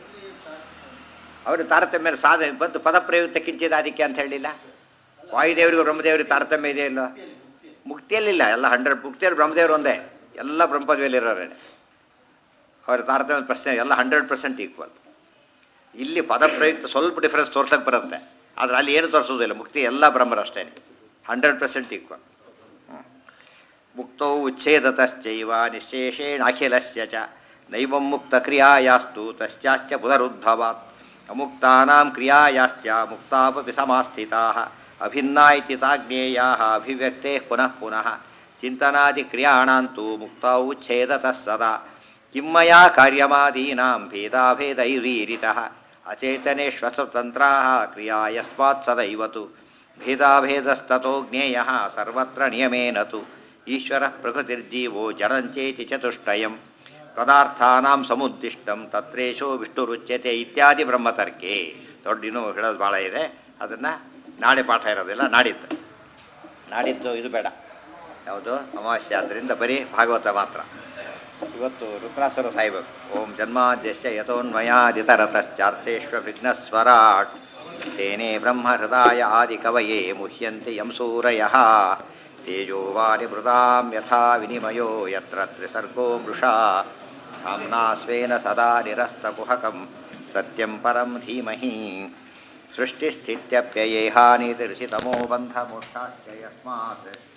ಅವರು ತಾರತಮ್ಯ ಸಾಧ ಬಂದು ಪದಪ್ರಯುಕ್ತ ಕಿಂಚಿದ ಅದಕ್ಕೆ ಅಂತ ಹೇಳಿಲ್ಲ ವಾಯುದೇವರಿಗೂ ಬ್ರಹ್ಮದೇವರಿಗೆ ತಾರತಮ್ಯ ಇದೆ ಇಲ್ಲ ಮುಕ್ತಿಯಲ್ಲಿಲ್ಲ ಎಲ್ಲ ಹಂಡ್ರೆಡ್ ಮುಕ್ತಿಯಲ್ಲಿ ಬ್ರಹ್ಮದೇವರು ಒಂದೇ ಎಲ್ಲ ಬ್ರಹ್ಮಪದವಿಯಲ್ಲಿರೋರೇ ಅವರ ತಾರತಮ್ಯ ಪ್ರಶ್ನೆ ಎಲ್ಲ ಹಂಡ್ರೆಡ್ ಪರ್ಸೆಂಟ್ ಈಕ್ವಲ್ ಇಲ್ಲಿ ಪದಪ್ರಯುಕ್ತ ಸ್ವಲ್ಪ ಡಿಫ್ರೆನ್ಸ್ ತೋರ್ಸಕ್ಕೆ ಬರುತ್ತೆ ಆದರೆ ಅಲ್ಲಿ ಏನು ತೋರಿಸೋದಿಲ್ಲ ಮುಕ್ತಿ ಎಲ್ಲ ಬ್ರಹ್ಮರಷ್ಟೇ ಹಂಡ್ರೆಡ್ ಪರ್ಸೆಂಟ್ ಈಕ್ವಲ್ ಮುಕ್ತೌ ಉಚ್ಛೇದತಶ್ಚೈವ ನಿಶೇಷೇಣಾಖಿಲಸ್ಯ ಚ ನೈವಂ ಮುಕ್ತ ಕ್ರಿಯಾಯಾಸ್ತು ತಶ್ಚಾಶ್ಚ ಪುನರುದ್ಭವಾತ್ ಅಮುಕ್ತಾನಾಂ ಕ್ರಿಯಾಯಾಶ್ಚ ಮುಕ್ತಾಪಿ ಸಮಾಸ್ಥಿತಾಃ ಅಭಿನ್ನಾ ಇತಿ ತಾಜ್ಞೇಯಾ ಅಭಿವ್ಯಕ್ತೆ ಪುನಃ ಪುನಃ ಚಿಂತನಾದಿಕ್ರಿಯಾಣಾಂತು ಮುಕ್ತೌ ಉಚ್ಛೇದತಃ ಸದಾ ಕಿಮ್ಮಯಾ ಕಾರ್ಯಮಾದೀನಾಂ ಭೇದಾಭೇದೈರೀರಿತಃ ಅಚೇತನೇಶ್ವಸ್ವತಂತ್ರಾः ಕ್ರಿಯಾ ಯಸ್ಮಾತ್ ಸದೈವತು ಭೇದಾಭೇದಸ್ತತೋ ಜ್ಞೇಯಃ ಸರ್ವತ್ರ ನಿಯಮೇನ ತು ಈಶ್ವರ ಪ್ರಕೃತಿರ್ಜೀವೋ ಜಡಂಚೇತಿ ಚತುಷ್ಟಯಂ ಪದಾರ್ಥಾನಾಂ ಸಮುದ್ದಿಷ್ಟಂ ತತ್ರೇಶೋ ವಿಷ್ಣುರುಚ್ಯತೆ ಇತ್ಯಾದಿ ಬ್ರಹ್ಮತರ್ಕೆ ದೊಡ್ಡ ಇನ್ನೂ ಹೇಳೋದು ಭಾಳ ಇದೆ ಅದನ್ನು ನಾಳೆ ಪಾಠ ಇರೋದಿಲ್ಲ ನಾಡಿದ್ದು ನಾಡಿದ್ದು ಇದು ಬೇಡ ಯಾವುದು ಅಮಾವಾಸ್ಯೆ ಆದ್ದರಿಂದ ಬರೀ ಭಾಗವತ ಮಾತ್ರ ಇವತ್ತು ರುದ್ರಾಸುರ ಸಾಯಿಬೇಕು ಓಂ ಜನ್ಮಾದ್ಯಸ್ಯ ಯಥೋನ್ಮಯಾದಿತರತಶ್ಚಾರ್ಥೇಶ್ವ ವಿಘ್ನಸ್ವರಾಟ್ ತೇನೇ ಬ್ರಹ್ಮ ಹೃದಯ ಆದಿ ಕವಯೇ ಮುಹ್ಯಂತಿ ಯಂ ಸೂರಯಃ ತೇಜೋವಾರಿ ಮೃದಾಂ ಯಥಾ ವಿನಿಮಯೋ ಯತ್ರ ತ್ರಿಸರ್ಗೋ ಮೃಷಾ ಧಾಮ್ನಾ ಸ್ವೇನ ಸದಾ ನಿರಸ್ತಕುಹಕಂ ಸತ್ಯಂ ಪರಂ ಧೀಮಹಿ ಸೃಷ್ಟಿಸ್ಥಿತ್ಯಪ್ಯಯೇಹಾನಿತಿರ್ಷಿತಮೋ ಬಂಧಮೋಕ್ಷಾಶ್ಚ ಯಸ್ಮಾತ್